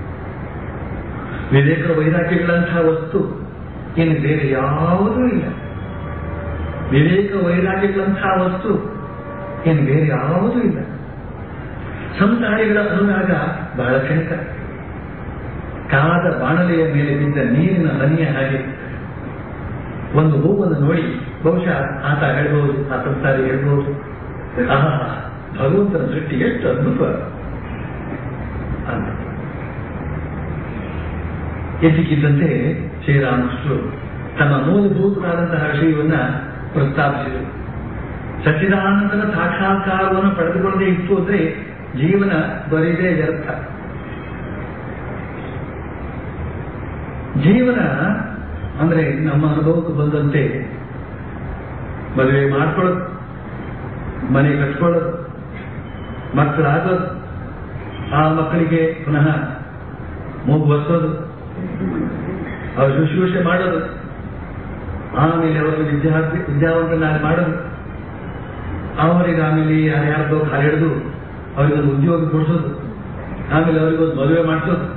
ವಿವೇಕ ವೈರಾಗ್ಯಗಳಂತಹ ವಸ್ತು ಇನ್ನು ಬೇರೆ ಯಾವುದೂ ಇಲ್ಲ ವಿವೇಕ ವೈರಾಗ್ಯಗಳಂತಹ ವಸ್ತು ಇನ್ನು ಬೇರೆ ಯಾವುದೂ ಇಲ್ಲ ಸಂಸಾರಿಗಳ ಅನುರಾಗ ಬಹಳ ಕ್ಷಣಿಕ ಕಾದ ಬಾಣಲೆಯ ಮೇಲೆ ಬಿದ್ದ ನೀರಿನ ಹನಿಯ ಹಾಗೆ ಒಂದು ಹೂವನ್ನು ನೋಡಿ ಬಹುಶಃ ಆತ ಹೇಳ್ಬಹುದು ಆ ಸಂಸಾರಿ ಹೇಳ್ಬಹುದು ಆಹಾ ಭಗವಂತನ ಸೃಷ್ಟಿ ಎಷ್ಟು ಅದ್ಭುತ ಅಂತ ಎದ್ದಕ್ಕಿದ್ದಂತೆ ಶ್ರೀರಾಮಕೃಷ್ಣರು ತಮ್ಮ ಮೂಲಭೂತವಾದಂತಹ ವಿಷಯವನ್ನ ಪ್ರಸ್ತಾಪಿಸಿದರು ಸಚ್ಚಿದಾನಂದನ ಸಾಕ್ಷಾತ್ಕಾರವನ್ನು ಪಡೆದುಕೊಳ್ಳದೆ ಇತ್ತು ಅಂದ್ರೆ ಜೀವನ ಬರೀದೇ ವ್ಯರ್ಥ ಜೀವನ ಅಂದ್ರೆ ನಮ್ಮ ಅನುಭವಕ್ಕೆ ಬಂದಂತೆ ಮದುವೆ ಮಾಡ್ಕೊಳ್ಳೋದು ಮನೆ ಕಟ್ಕೊಳ್ಳೋದು ಮಕ್ಕಳಾಗೋದು ಆ ಮಕ್ಕಳಿಗೆ ಪುನಃ ಮೂಗು ಒರೆಸೋದು ಅವ್ರ ಶುಶ್ರೂಷೆ ಮಾಡೋದು ಆಮೇಲೆ ಅವರಿಗೆ ವಿದ್ಯಾರ್ಥಿ ವಿದ್ಯಾವಂತನಾಗಿ ಮಾಡೋದು ಅವರಿಗೆ ಆಮೇಲೆ ಯಾರ್ಯಾರ್ದೋ ಕಾಲಿಡಿದು ಅವರಿಗೊಂದು ಉದ್ಯೋಗ ಕೊಡಿಸೋದು ಆಮೇಲೆ ಅವರಿಗೊಂದು ಮದುವೆ ಮಾಡಿಸೋದು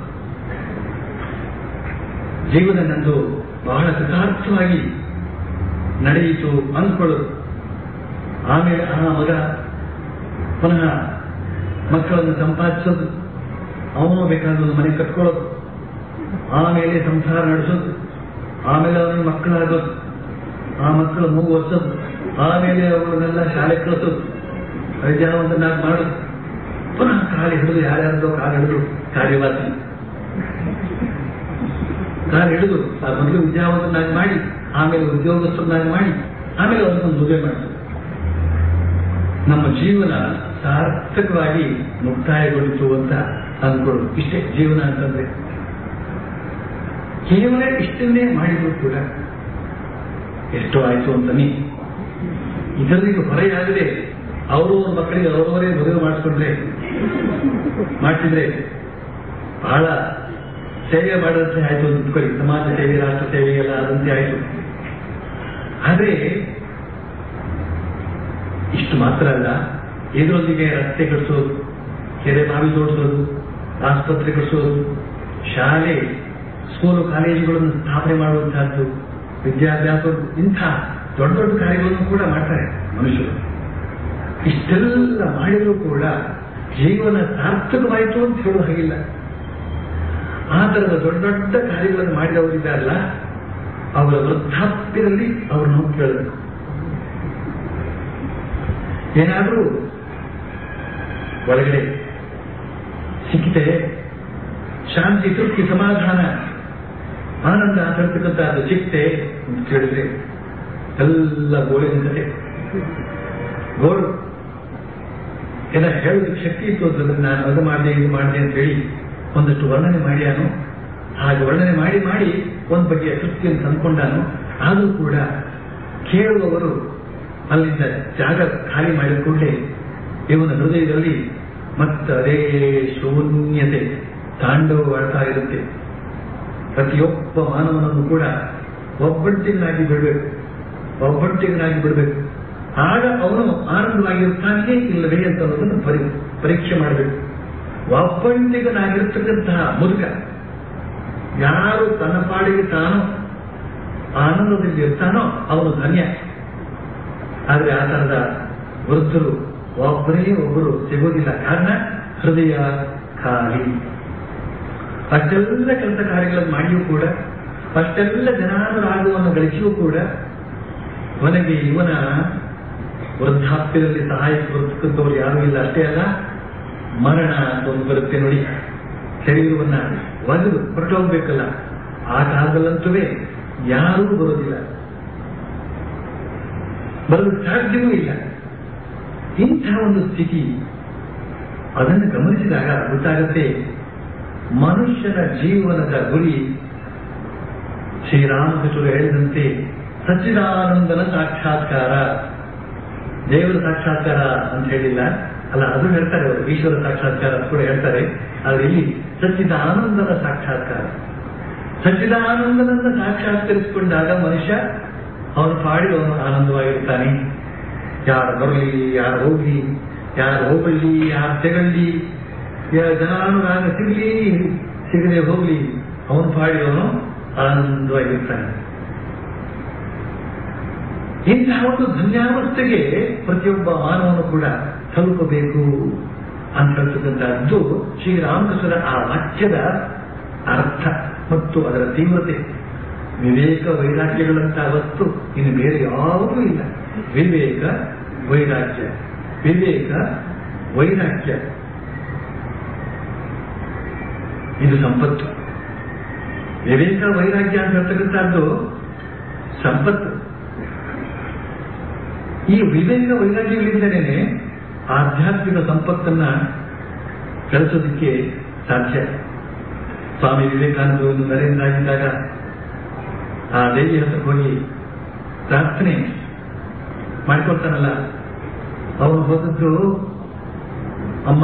ಜೀವನ ನಂದು ಬಹಳ ಕೃತಾರ್ಥವಾಗಿ ನಡೆಯಿತು ಅಂದ್ಕೊಳ್ಳೋದು ಆಮೇಲೆ ಆ ಮಗ ಪುನಃ ಮಕ್ಕಳನ್ನು ಸಂಪಾದಿಸೋದು ಅವನು ಬೇಕಾದ ಮನೆ ಕಟ್ಕೊಳ್ಳೋದು ಆಮೇಲೆ ಸಂಸಾರ ನಡೆಸೋದು ಆಮೇಲೆ ಅವನಿಗೆ ಮಕ್ಕಳಾಗೋದು ಆ ಮಕ್ಕಳು ಮೂಗು ಒರ್ಸೋದು ಆಮೇಲೆ ಅವುಗಳನ್ನೆಲ್ಲ ಶಾಲೆ ಕಳಿಸೋದು ವಿದ್ಯಾವಂತನಾಗಿ ಮಾಡೋದು ಪುನಃ ಕಾಲಿ ಹಿಡಿದು ಯಾರ್ಯಾರ್ದೋ ಕಾಲು ಹಿಡಿದು ಕಾರ್ಯವಾಸಿ ಕಾಲು ಹಿಡಿದು ಆ ಮೊದಲು ವಿದ್ಯಾವಂತನಾಗಿ ಮಾಡಿ ಆಮೇಲೆ ಉದ್ಯೋಗಸ್ಥನಾಗಿ ಮಾಡಿ ಆಮೇಲೆ ಅವನನ್ನು ಮದುವೆ ಮಾಡಿಸೋದು ನಮ್ಮ ಜೀವನ ಸಾರ್ಥಕವಾಗಿ ಮುಕ್ತಾಯಗೊಳಿತು ಅಂತ ಅಂದ್ಕೊಳ್ಳೋದು ಇಷ್ಟೇ ಜೀವನ ಅಂತಂದ್ರೆ ಕೇವಲ ಇಷ್ಟನ್ನೇ ಮಾಡಿದ್ರು ಕೂಡ ಎಷ್ಟೋ ಆಯ್ತು ಅಂತಾನೆ ಇದರಿಗೆ ಹೊರೆಯಾಗದೆ ಅವರವ್ರ ಮಕ್ಕಳಿಗೆ ಅವರವರೇ ಮದುವೆ ಮಾಡಿಸ್ಕೊಂಡ್ರೆ ಮಾಡ್ತಿದ್ರೆ ಬಹಳ ಸೇವೆ ಮಾಡದಂತೆ ಆಯ್ತು ಅಂತ ಇಟ್ಕೊಳ್ಳಿ ಸಮಾಜ ಸೇವೆ ರಾಷ್ಟ್ರ ಸೇವೆ ಎಲ್ಲ ಆದಂತೆ ಆಯ್ತು ಆದ್ರೆ ಇಷ್ಟು ಮಾತ್ರ ಅಲ್ಲ ಇದರೊಂದಿಗೆ ರಸ್ತೆ ಕಟ್ಟಿಸೋದು ಕೆರೆ ಬಾವಿ ಜೋಡಿಸೋದು ಆಸ್ಪತ್ರೆ ಕಟ್ಟಿಸೋದು ಶಾಲೆ ಸ್ಕೂಲು ಕಾಲೇಜುಗಳನ್ನು ಸ್ಥಾಪನೆ ಮಾಡುವಂತಹದ್ದು ವಿದ್ಯಾಭ್ಯಾಸ ಇಂಥ ದೊಡ್ಡ ದೊಡ್ಡ ಕಾರ್ಯಗಳನ್ನು ಕೂಡ ಮಾಡ್ತಾರೆ ಮನುಷ್ಯರು ಇಷ್ಟೆಲ್ಲ ಮಾಡಿದರೂ ಕೂಡ ಜೀವನ ಸಾರ್ಥಕವಾಯಿತು ಅಂತ ಹೇಳೋ ಹಾಗಿಲ್ಲ ಆ ತರದ ದೊಡ್ಡ ದೊಡ್ಡ ಕಾರ್ಯಗಳನ್ನು ಮಾಡಿದವರಿದ್ದಾರಲ್ಲ ಅವರ ವೃದ್ಧಾಪ್ಯದಲ್ಲಿ ಅವ್ರನ್ನ ಕೇಳಬೇಕು ಏನಾದರೂ ಒಳಗಡೆ ಸಿಕ್ಕಿತೆ ಶಾಂತಿ ತೃಪ್ತಿ ಸಮಾಧಾನ ಆನಂದ ತರ್ತಕ್ಕಂಥದ್ದು ಸಿಕ್ತೆ ಅಂತ ಕೇಳಿದ್ರೆ ಎಲ್ಲ ಗೋಳಿನ ಕತೆ ಗೋಳು ಎಲ್ಲ ಹೇಳೋದಕ್ಕೆ ಶಕ್ತಿ ಇತ್ತು ಅಂತಂದ್ರೆ ನಾನು ಅದು ಮಾಡಿದೆ ಇದು ಮಾಡಿದೆ ಅಂತ ಹೇಳಿ ಒಂದಷ್ಟು ವರ್ಣನೆ ಮಾಡ್ಯಾನು ಹಾಗೆ ವರ್ಣನೆ ಮಾಡಿ ಮಾಡಿ ಒಂದು ಬಗೆಯ ತೃಪ್ತಿಯನ್ನು ತಂದ್ಕೊಂಡಾನು ಆದರೂ ಕೂಡ ಕೇಳುವವರು ಅಲ್ಲಿಂದ ಜಾಗ ಖಾಲಿ ಮಾಡಿದ ಕೂಡಲೇ ಇವನ ಹೃದಯದಲ್ಲಿ ಮತ್ತೆ ಅದೇ ಶೂನ್ಯತೆ ತಾಂಡವವಾಡ್ತಾ ಇರುತ್ತೆ ಪ್ರತಿಯೊಬ್ಬ ಮಾನವನನ್ನು ಕೂಡ ಒಬ್ಬಂಟಿಗನಾಗಿ ಬಿಡಬೇಕು ಒಬ್ಬಂಟಿಗನಾಗಿ ಬಿಡಬೇಕು ಆಗ ಅವನು ಆನಂದವಾಗಿರ್ತಾನೆಯೇ ಇಲ್ಲವೇ ಅಂತ ಅನ್ನೋದನ್ನು ಪರಿ ಪರೀಕ್ಷೆ ಮಾಡಬೇಕು ಒಬ್ಬಂಟಿಗನಾಗಿರ್ತಕ್ಕಂತಹ ಮುದುಕ ಯಾರು ತನ್ನ ಪಾಡಿಗೆ ತಾನು ಆನಂದದಲ್ಲಿ ಇರ್ತಾನೋ ಅವನು ಧನ್ಯ ಆದ್ರೆ ಆ ತರದ ವೃದ್ಧರು ಒಬ್ಬರೇ ಒಬ್ಬರು ಸಿಗೋದಿಲ್ಲ ಕಾರಣ ಹೃದಯ ಖಾಲಿ ಅಷ್ಟೆಲ್ಲ ಕೆಲಸ ಕಾರ್ಯಗಳನ್ನು ಮಾಡಿಯೂ ಕೂಡ ಅಷ್ಟೆಲ್ಲ ಜನಾನುರಾಗವನ್ನು ಗಳಿಸಿಯೂ ಕೂಡ ಕೊನೆಗೆ ಇವನ ವೃದ್ಧಾಪ್ಯದಲ್ಲಿ ಸಹಾಯಕ್ಕೆ ಬರ್ತಕ್ಕಂಥವ್ರು ಯಾರೂ ಇಲ್ಲ ಅಷ್ಟೇ ಅಲ್ಲ ಮರಣ ಅಂತ ಒಂದು ಬರುತ್ತೆ ನೋಡಿ ಶರೀರವನ್ನ ಒಗೆದು ಹೊರಟೋಗ್ಬೇಕಲ್ಲ ಆ ಕಾಲದಲ್ಲಂತೂ ಯಾರೂ ಬರೋದಿಲ್ಲ ಬರಲು ಸಾಧ್ಯವೂ ಇಲ್ಲ ಇಂತಹ ಒಂದು ಸ್ಥಿತಿ ಅದನ್ನು ಗಮನಿಸಿದಾಗ ಗೊತ್ತಾಗುತ್ತೆ ಮನುಷ್ಯನ ಜೀವನದ ಗುರಿ ಶ್ರೀರಾಮಕೃಷ್ಣರು ಹೇಳಿದಂತೆ ಸಚ್ಚಿದಾನಂದನ ಸಾಕ್ಷಾತ್ಕಾರ ದೇವರ ಸಾಕ್ಷಾತ್ಕಾರ ಅಂತ ಹೇಳಿಲ್ಲ ಅಲ್ಲ ಅದು ಹೇಳ್ತಾರೆ ಅವರು ಈಶ್ವರ ಸಾಕ್ಷಾತ್ಕಾರ ಅಂತ ಕೂಡ ಹೇಳ್ತಾರೆ ಆದ್ರೆ ಇಲ್ಲಿ ಸಚ್ಚಿದಾನಂದನ ಸಾಕ್ಷಾತ್ಕಾರ ಸಚ್ಚಿದಾನಂದನನ್ನ ಸಾಕ್ಷಾತ್ಕರಿಸಿಕೊಂಡಾಗ ಮನುಷ್ಯ ಅವನು ಪಾಡಿ ಅವನು ಆನಂದವಾಗಿರ್ತಾನೆ ಯಾರು ಬರಲಿ ಯಾರು ಹೋಗ್ಲಿ ಯಾರು ಹೋಗಲಿ ಯಾರು ತೆಗಳ್ಳಿ ಜನಾನುರಾಗ ಸಿಗಲಿ ಸಿಗದೆ ಹೋಗ್ಲಿ ಅವನು ಪಾಡಿ ಅವನು ಆನಂದವಾಗಿರ್ತಾನೆ ಇಂತಹ ಒಂದು ಧನ್ಯಾವಸ್ಥೆಗೆ ಪ್ರತಿಯೊಬ್ಬ ಮಾನವನು ಕೂಡ ತಲುಪಬೇಕು ಅಂತ ಹೇಳ್ತಕ್ಕಂಥದ್ದು ಶ್ರೀರಾಮಕೃಷ್ಣರ ಆ ವಾಕ್ಯದ ಅರ್ಥ ಮತ್ತು ಅದರ ತೀವ್ರತೆ ವಿವೇಕ ವೈರಾಗ್ಯಗಳಂತಹ ವಸ್ತು ಇನ್ನು ಬೇರೆ ಯಾವುದೂ ಇಲ್ಲ ವಿವೇಕ ವೈರಾಗ್ಯ ವಿವೇಕ ವೈರಾಗ್ಯ ಇದು ಸಂಪತ್ತು ವಿವೇಕ ವೈರಾಗ್ಯ ಅಂತ ಹೇಳ್ತಕ್ಕಂಥದ್ದು ಸಂಪತ್ತು ಈ ವಿವೇಕ ವೈರಾಗ್ಯಗಳಿಂದಲೇ ಆಧ್ಯಾತ್ಮಿಕ ಸಂಪತ್ತನ್ನ ಗಳಿಸೋದಕ್ಕೆ ಸಾಧ್ಯ ಸ್ವಾಮಿ ವಿವೇಕಾನಂದ ನರೇಂದ್ರ ಆಗಿದ್ದಾಗ ಆ ದೇವಿ ಹತ್ರ ಹೋಗಿ ಪ್ರಾರ್ಥನೆ ಮಾಡ್ಕೊಳ್ತಾನಲ್ಲ ಅವನು ಹೋದದ್ದು ಅಮ್ಮ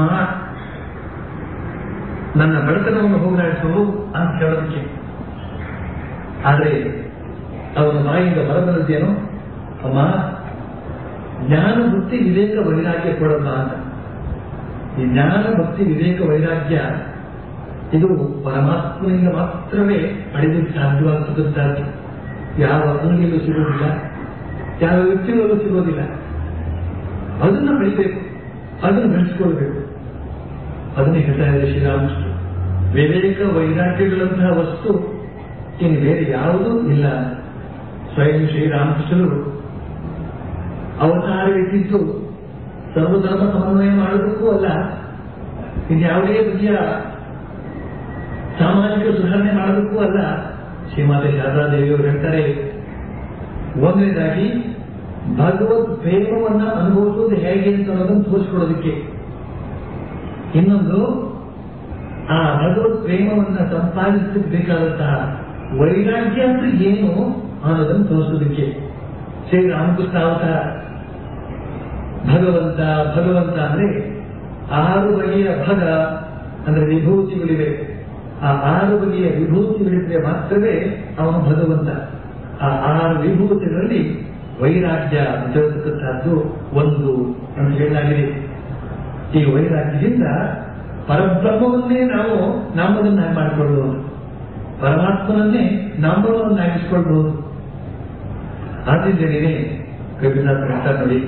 ನನ್ನ ಬಡತನವನ್ನು ಹೋಗಲಾಡಿಸು ಅಂತ ಹೇಳೋದಕ್ಕೆ ಆದ್ರೆ ಅವನ ಬಾಯಿಂದ ಹೊರಬಂದದ್ದೇನು ಅಮ್ಮ ಜ್ಞಾನ ಭಕ್ತಿ ವಿವೇಕ ವೈರಾಗ್ಯ ಕೊಡಲ್ಲ ಅಂತ ಈ ಜ್ಞಾನ ಭಕ್ತಿ ವಿವೇಕ ವೈರಾಗ್ಯ ಇದು ಪರಮಾತ್ಮನಿಂದ ಮಾತ್ರವೇ ಪಡೆಯಲಿಕ್ಕೆ ಸಾಧ್ಯವಾಗ್ತಕ್ಕಂಥದ್ದು ಯಾವ ಅಂಗಡಿಯಲ್ಲೂ ಸಿಗೋದಿಲ್ಲ ಯಾವ ವ್ಯಕ್ತಿಗಳಲ್ಲೂ ಸಿಗೋದಿಲ್ಲ ಅದನ್ನ ಬೆಳಿಬೇಕು ಅದನ್ನು ಬೆಳೆಸ್ಕೊಳ್ಬೇಕು ಅದನ್ನೇ ಹೇಳ್ತಾ ಇದೆ ಶ್ರೀರಾಮಕೃಷ್ಣ ವಿವೇಕ ವೈರಾಗ್ಯಗಳಂತಹ ವಸ್ತು ಇನ್ನು ಬೇರೆ ಯಾವುದೂ ಇಲ್ಲ ಸ್ವಯಂ ಶ್ರೀರಾಮಕೃಷ್ಣರು ಅವತಾರ ಎತ್ತಿದ್ದು ಸರ್ವಧರ್ಮ ಸಮನ್ವಯ ಮಾಡೋದಕ್ಕೂ ಅಲ್ಲ ಇನ್ಯಾವುದೇ ಬಗೆಯ ಸಾಮಾಜಿಕ ಸುಧಾರಣೆ ಮಾಡೋದಕ್ಕೂ ಅಲ್ಲ ಶ್ರೀಮಾತೆ ಶಾರದಾದೇವಿಯವರು ಹೇಳ್ತಾರೆ ಒಂದನೇದಾಗಿ ಭಗವತ್ ಪ್ರೇಮವನ್ನ ಅನುಭವಿಸುವುದು ಹೇಗೆ ಅಂತ ಅನ್ನೋದನ್ನು ತೋರಿಸ್ಕೊಡೋದಕ್ಕೆ ಇನ್ನೊಂದು ಆ ಭಗವತ್ ಪ್ರೇಮವನ್ನ ಸಂಪಾದಿಸಲಿಕ್ಕೆ ಬೇಕಾದಂತಹ ವೈರಾಗ್ಯ ಅಂದ್ರೆ ಏನು ಅನ್ನೋದನ್ನು ತೋರಿಸೋದಕ್ಕೆ ಶ್ರೀರಾಮಕೃಷ್ಣ ಅವತಾರ ಭಗವಂತ ಭಗವಂತ ಅಂದ್ರೆ ಆರು ಬಗೆಯ ಭಗ ಅಂದ್ರೆ ವಿಭೂತಿಗಳಿವೆ ಆ ಆರು ಬಗೆಯ ವಿಭೂತಿಗಳಿದ್ರೆ ಮಾತ್ರವೇ ಅವನು ಭಗವಂತ ಆ ಆರು ವಿಭೂತಿಗಳಲ್ಲಿ ವೈರಾಗ್ಯ ಅಂತ ಹೇಳ್ತಕ್ಕಂಥದ್ದು ಒಂದು ಅಂತ ಹೇಳಲಾಗಿದೆ ಈ ವೈರಾಗ್ಯದಿಂದ ಪರಬ್ರಹ್ಮವನ್ನೇ ನಾವು ನಮ್ಮದನ್ನಾಗಿ ಮಾಡಿಕೊಳ್ಳಬಹುದು ಪರಮಾತ್ಮನನ್ನೇ ನಮ್ಮವನ್ನಾಗಿಸ್ಕೊಳ್ಬಹುದು ಆದ್ದರಿಂದಲೇ ಕವಿದಾಸ ಹೇಳ್ತಾರೆ ನೋಡಿ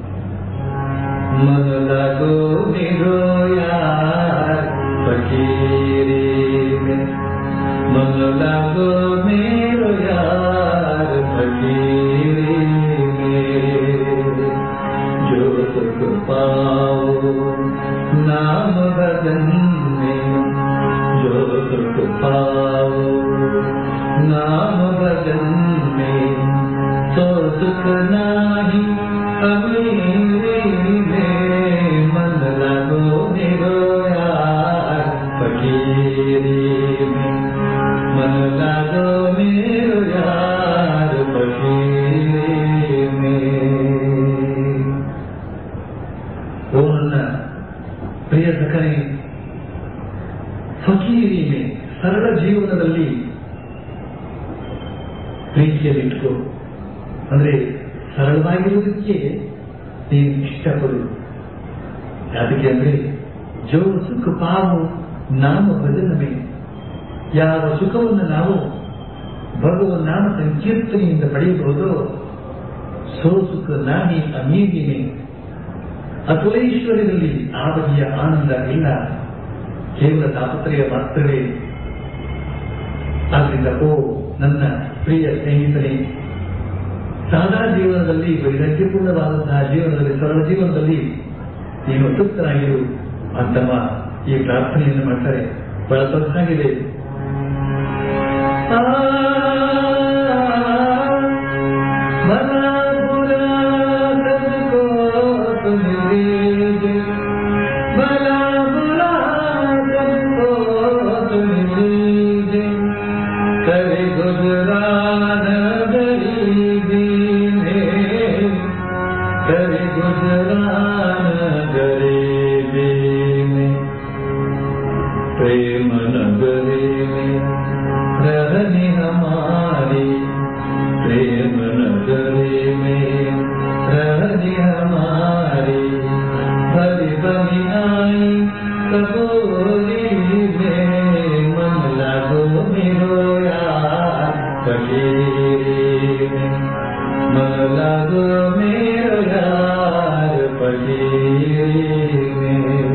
मन लगो निरो यार फकीरी में मन लगो मेरो यार फकीरी में जो सुख पाओ नाम भजन में जो सुख पाओ नाम भजन में तो सुख नाही अमीरी में मन लगो निरो यार फकीरी में मन लगो मेरो यार फकीरी में ಅವನನ್ನ ಪ್ರಿಯ ಸಖನೆ ಫಕೀರಿನೇ ಸರಳ ಜೀವನದಲ್ಲಿ ಪ್ರೀತಿಯಲ್ಲಿಟ್ಕೋ ಅಂದ್ರೆ ಸರಳವಾಗಿರುವುದಕ್ಕೆ ನೀನು ಇಷ್ಟಪಡು ಅದಕ್ಕೆ ಅಂದ್ರೆ ಜೋ ಸುಖ ಪಾವು ನಾಮ ಭಜನವೇ ಯಾವ ಸುಖವನ್ನು ನಾವು ಭಗವ ನಾಮ ಸಂಕೀರ್ತನೆಯಿಂದ ಪಡೆಯಬಹುದು ಸೋ ಸುಖ ನಾಹಿ ಅಮೀಗಿನೇ ಅತುಲೈಶ್ವರ್ಯದಲ್ಲಿ ಆ ಬಗೆಯ ಆನಂದ ಇಲ್ಲ ಕೇವಲ ತಾಪತ್ರಯ ಮಾತ್ರವೇ ಆದ್ರಿಂದ ಓ ನನ್ನ ಪ್ರಿಯ ಸ್ನೇಹಿತನೇ ಸಾದಾ ಜೀವನದಲ್ಲಿ ವೈರಾಗ್ಯಪೂರ್ಣವಾದಂತಹ ಜೀವನದಲ್ಲಿ ಸರಳ ಜೀವನದಲ್ಲಿ ನೀನು ತೃಪ್ತನಾಗಿರು ಅಂತಮ್ಮ ಈ ಪ್ರಾರ್ಥನೆಯನ್ನು ಮಾಡ್ತಾರೆ ಬಹಳ ಸೊಗಸಾಗಿದೆ ಆ, ಭಲಾ ಬುರಾ ಸಬ್ಕೋ ತುಮ್ दीजिए भला बुरा सबको तुम दीजिए करे गुजरान गरीबी में करे गुजरान गरीबी में प्रेम नगरी में रहनी हमारी प्रेम नगरी में रहनी हमारी भरी बनी आई कबूरी में मन लगो मेरो यार फकीरी में मन लगो मेरो यार फकीरी में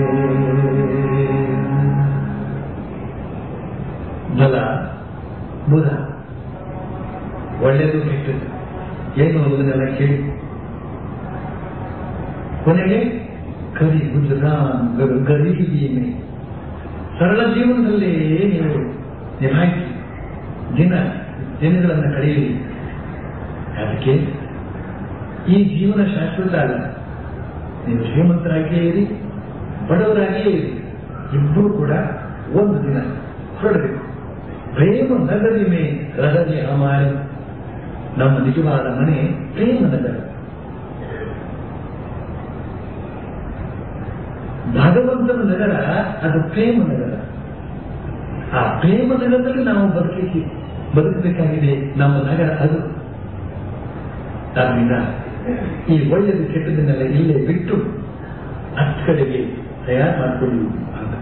ಬಲ ಬುಧ ಒಳ್ಳೆಯದು ಕೆಟ್ಟದ್ದು ಏನು ಅನ್ನೋದನ್ನೆಲ್ಲ ಕೇಳಿ ಕೊನೆಗೆ ಕರಿ ಗುಜರಾನ್ ಗರೀಬೀಮೆ ಸರಳ ಜೀವನದಲ್ಲೇ ನೀವು ನಿಭಾಯಿಸಿ ದಿನ ದಿನಗಳನ್ನು ಕಳೆಯಿರಿ ಅದಕ್ಕೆ ಈ ಜೀವನ ಶಾಶ್ವತ ಅಲ್ಲ ನೀವು ಶ್ರೀಮಂತರಾಗಿಯೇ ಇರಿ ಬಡವರಾಗಿಯೇ ಇರಿ ಇಬ್ಬರು ಕೂಡ ಒಂದು ದಿನ ಹೊರಡಬೇಕು ಪ್ರೇಮ ನಗರಿ ಮೇ ರಹರಿ ಹಮಾರಿ ನಮ್ಮ ನಿಜವಾದ ಮನೆ ಪ್ರೇಮ ನಗರ ಭಗವಂತನ ನಗರ ಅದು ಪ್ರೇಮ ನಗರ ಆ ಪ್ರೇಮ ನಗರದಲ್ಲಿ ನಾವು ಬದುಕಲಿಕ್ಕೆ ಬದುಕಬೇಕಾಗಿದೆ ನಮ್ಮ ನಗರ ಅದು ಆದ್ದರಿಂದ ಈ ಒಳ್ಳೆಯದು ಕೆಟ್ಟದನ್ನೆಲ್ಲ ಇಲ್ಲೇ ಬಿಟ್ಟು ಅಷ್ಟ ಕಡೆಗೆ ತಯಾರು ಮಾಡಿಕೊಳ್ಳಿ ಅಂತ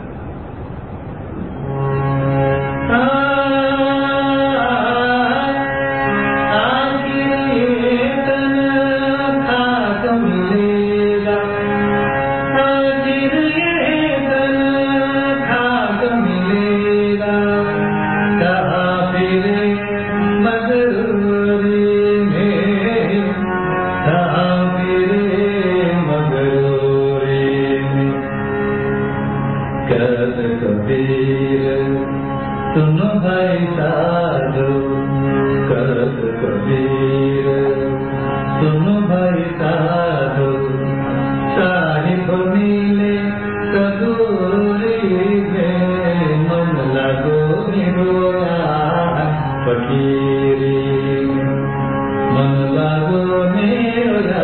कबीर सुनो भाई साधु करत कबीर सुनो भाई साधु साहिब मिले कबूरी में मन लगो निरोया फकीरी में मन लगो निरोया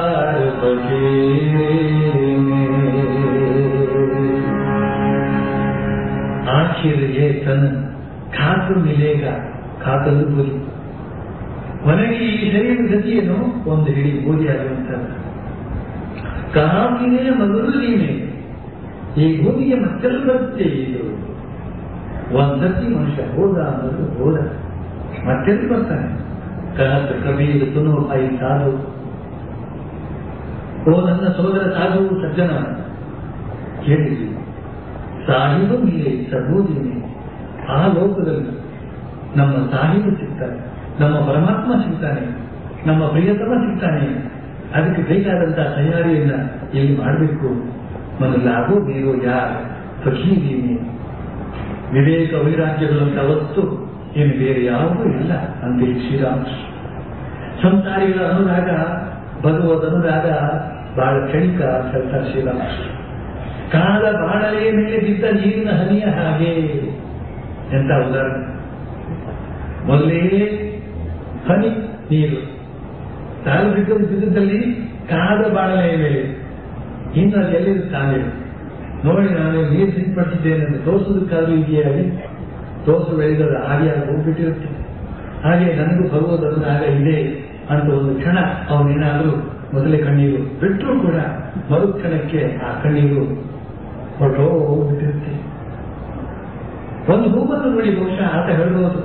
फकीरी में आखिर ये तन ಖಾತು ಮಿಲೇಗ ಖಾತಲು ಗುರಿ ಕೊನೆಗೆ ಈ ಶರೀರ ಗತಿಯನ್ನು ಒಂದು ಹಿಡಿ ಗೋಧಿಯಾಗುವಂಥದ್ದು ಕಾಮಿನೇ ಮೊದಲು ನೀನೆ ಈ ಭೂಮಿಗೆ ಮತ್ತೆಲ್ಲ ಬರುತ್ತೆ ಇದು ಒಂದ್ಸತಿ ಮನುಷ್ಯ ಹೋದ ಅನ್ನೋದು ಹೋದ ಮತ್ತೆಲ್ಲ ಬರ್ತಾನೆ ಕಹತ್ ಕಬೀರ್ ಸುನು ಐ ಸಾಧು ಓ ನನ್ನ ಸೋದರ ಸಾಧು ಸಜ್ಜನ ಕೇಳಿರಿ ಸಾಹಿಬ ಮೇಲೆ ಸಹೋದಿನಿ ಆ ಲೋಕದಲ್ಲಿ ನಮ್ಮ ಸಾಹಿಬ ಸಿಗ್ತಾನೆ ನಮ್ಮ ಪರಮಾತ್ಮ ಸಿಗ್ತಾನೆ ನಮ್ಮ ಪ್ರಿಯತಮ ಸಿಗ್ತಾನೆ ಅದಕ್ಕೆ ಬೇಕಾದಂತಹ ತಯಾರಿಯನ್ನ ಇಲ್ಲಿ ಮಾಡಬೇಕು ಮೊದಲಾಗೋ ಬೇರೋ ಯಾರ ಫಕೀದೀನಿ ವಿವೇಕ ವೈರಾಗ್ಯಗಳಂತ ವಸ್ತು ಏನು ಬೇರೆ ಯಾವುದೂ ಇಲ್ಲ ಅಂತೆ ಶ್ರೀರಾಮಕೃಷ್ಣ ಸಂಸಾರಿಗಳ ಅನುರಾಗ ಭಗವದ್ ಅನುರಾಗ ಬಹಳ ಕ್ಷಣಿಕ ಹೇಳ್ತಾರೆ ಶ್ರೀರಾಮಕೃಷ್ಣ ಕಾಲ ಬಾಣಲೆಯ ಮೇಲೆ ಬಿದ್ದ ನೀರಿನ ಹನಿಯ ಹಾಗೆ ಎಂತ ಉದಾಹರಣೆ ಮೊದಲೇ ಹನಿ ನೀರು ತಾನು ಬಿದ್ದ ಬಿದ್ದಲ್ಲಿ ಕಾದ ಬಾಣಲೆಯ ಮೇಲೆ ಇನ್ನು ಅದು ಎಲ್ಲಿರುತ್ತಾನೆ ನೋಡಿ ನಾನು ನೀರು ಸಿದ್ಧಪಡಿಸಿದ್ದೇನೆ ಅಂತ ತೋರಿಸೋದಕ್ಕಾದ್ರೂ ಇದೆಯಾಗಿ ತೋರಿಸು ಬೆಳೆದ ಹಾಗೆ ಹೋಗ್ಬಿಟ್ಟಿರುತ್ತೆ ಹಾಗೆ ನನಗೂ ಭಗವದ್ ಆಗ ಇದೆ ಅಂತ ಒಂದು ಕ್ಷಣ ಅವನೇನಾದ್ರೂ ಮೊದಲೇ ಕಣ್ಣೀರು ಬಿಟ್ಟರೂ ಕೂಡ ಮರುಕ್ಷಣಕ್ಕೆ ಆ ಕಣ್ಣೀರು ಹೊರಟೋ ಹೋಗ್ಬಿಟ್ಟಿರುತ್ತೆ ಒಂದು ಹೂವನ್ನು ನೋಡಿ ಬಹುಶಃ ಆತ ಹೇಳ್ಬೋದು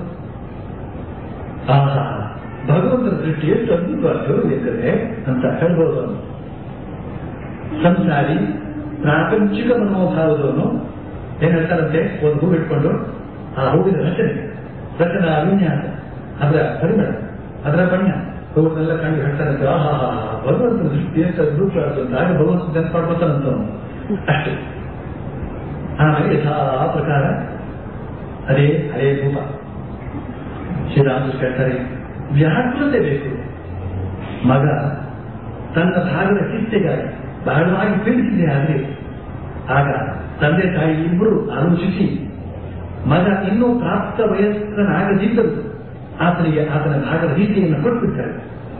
ಆಹಾ ಭಗವಂತನ ದೃಷ್ಟಿ ಎಷ್ಟು ಅದ್ಭುತವಾಗಿರುವುದಿದ್ದರೆ ಅಂತ ಹೇಳ್ಬೋದು ಅವನು ಸಂಸಾರಿ ಪ್ರಾಪಂಚಿಕ ಮನೋಭಾವದವನು ಏನ್ ಹೇಳ್ತಾರಂತೆ ಒಂದು ಹೂ ಇಟ್ಕೊಂಡು ಆ ಹೂವಿನ ರಚನೆ ರಚನಾ ವಿನ್ಯಾಸ ಅದರ ಪರಿಮಳ ಅದರ ಬಣ್ಣ ಹೂವನ್ನೆಲ್ಲ ಕಂಡು ಹೇಳ್ತಾರಂತೆ ಆಹಾ ಭಗವಂತನ ದೃಷ್ಟಿ ಎಷ್ಟು ಅದ್ಭುತ ಅಂತ ಆಗ ಭಗವಂತ ನೆನಪಾಡ್ಕೊತಾನಂತವನು ಅಷ್ಟೇ ಆಮೇಲೆ ಯಥಾ ಪ್ರಕಾರ ಅದೇ ಹಳೇ ರೂಪ ಶ್ರೀರಾಮಕೃಷ್ಣ ಹೇಳ್ತಾರೆ ವ್ಯಾಕುಲತೆ ಬೇಕು ಮಗ ತನ್ನ ಭಾಗದ ಶಿಸ್ತೆಗಾಗಿ ಬಹಳವಾಗಿ ಪೀಡಿಸಿದೆ ಆದರೆ ಆಗ ತಂದೆ ತಾಯಿ ಇಬ್ಬರು ಆಲೋಚಿಸಿ ಮಗ ಇನ್ನೂ ಪ್ರಾಪ್ತ ವಯಸ್ಕನಾಗದಿದ್ದರೂ ಆತನಿಗೆ ಆತನ ಭಾಗದ ರೀತಿಯನ್ನು ಕೊಟ್ಬಿಡ್ತಾರೆ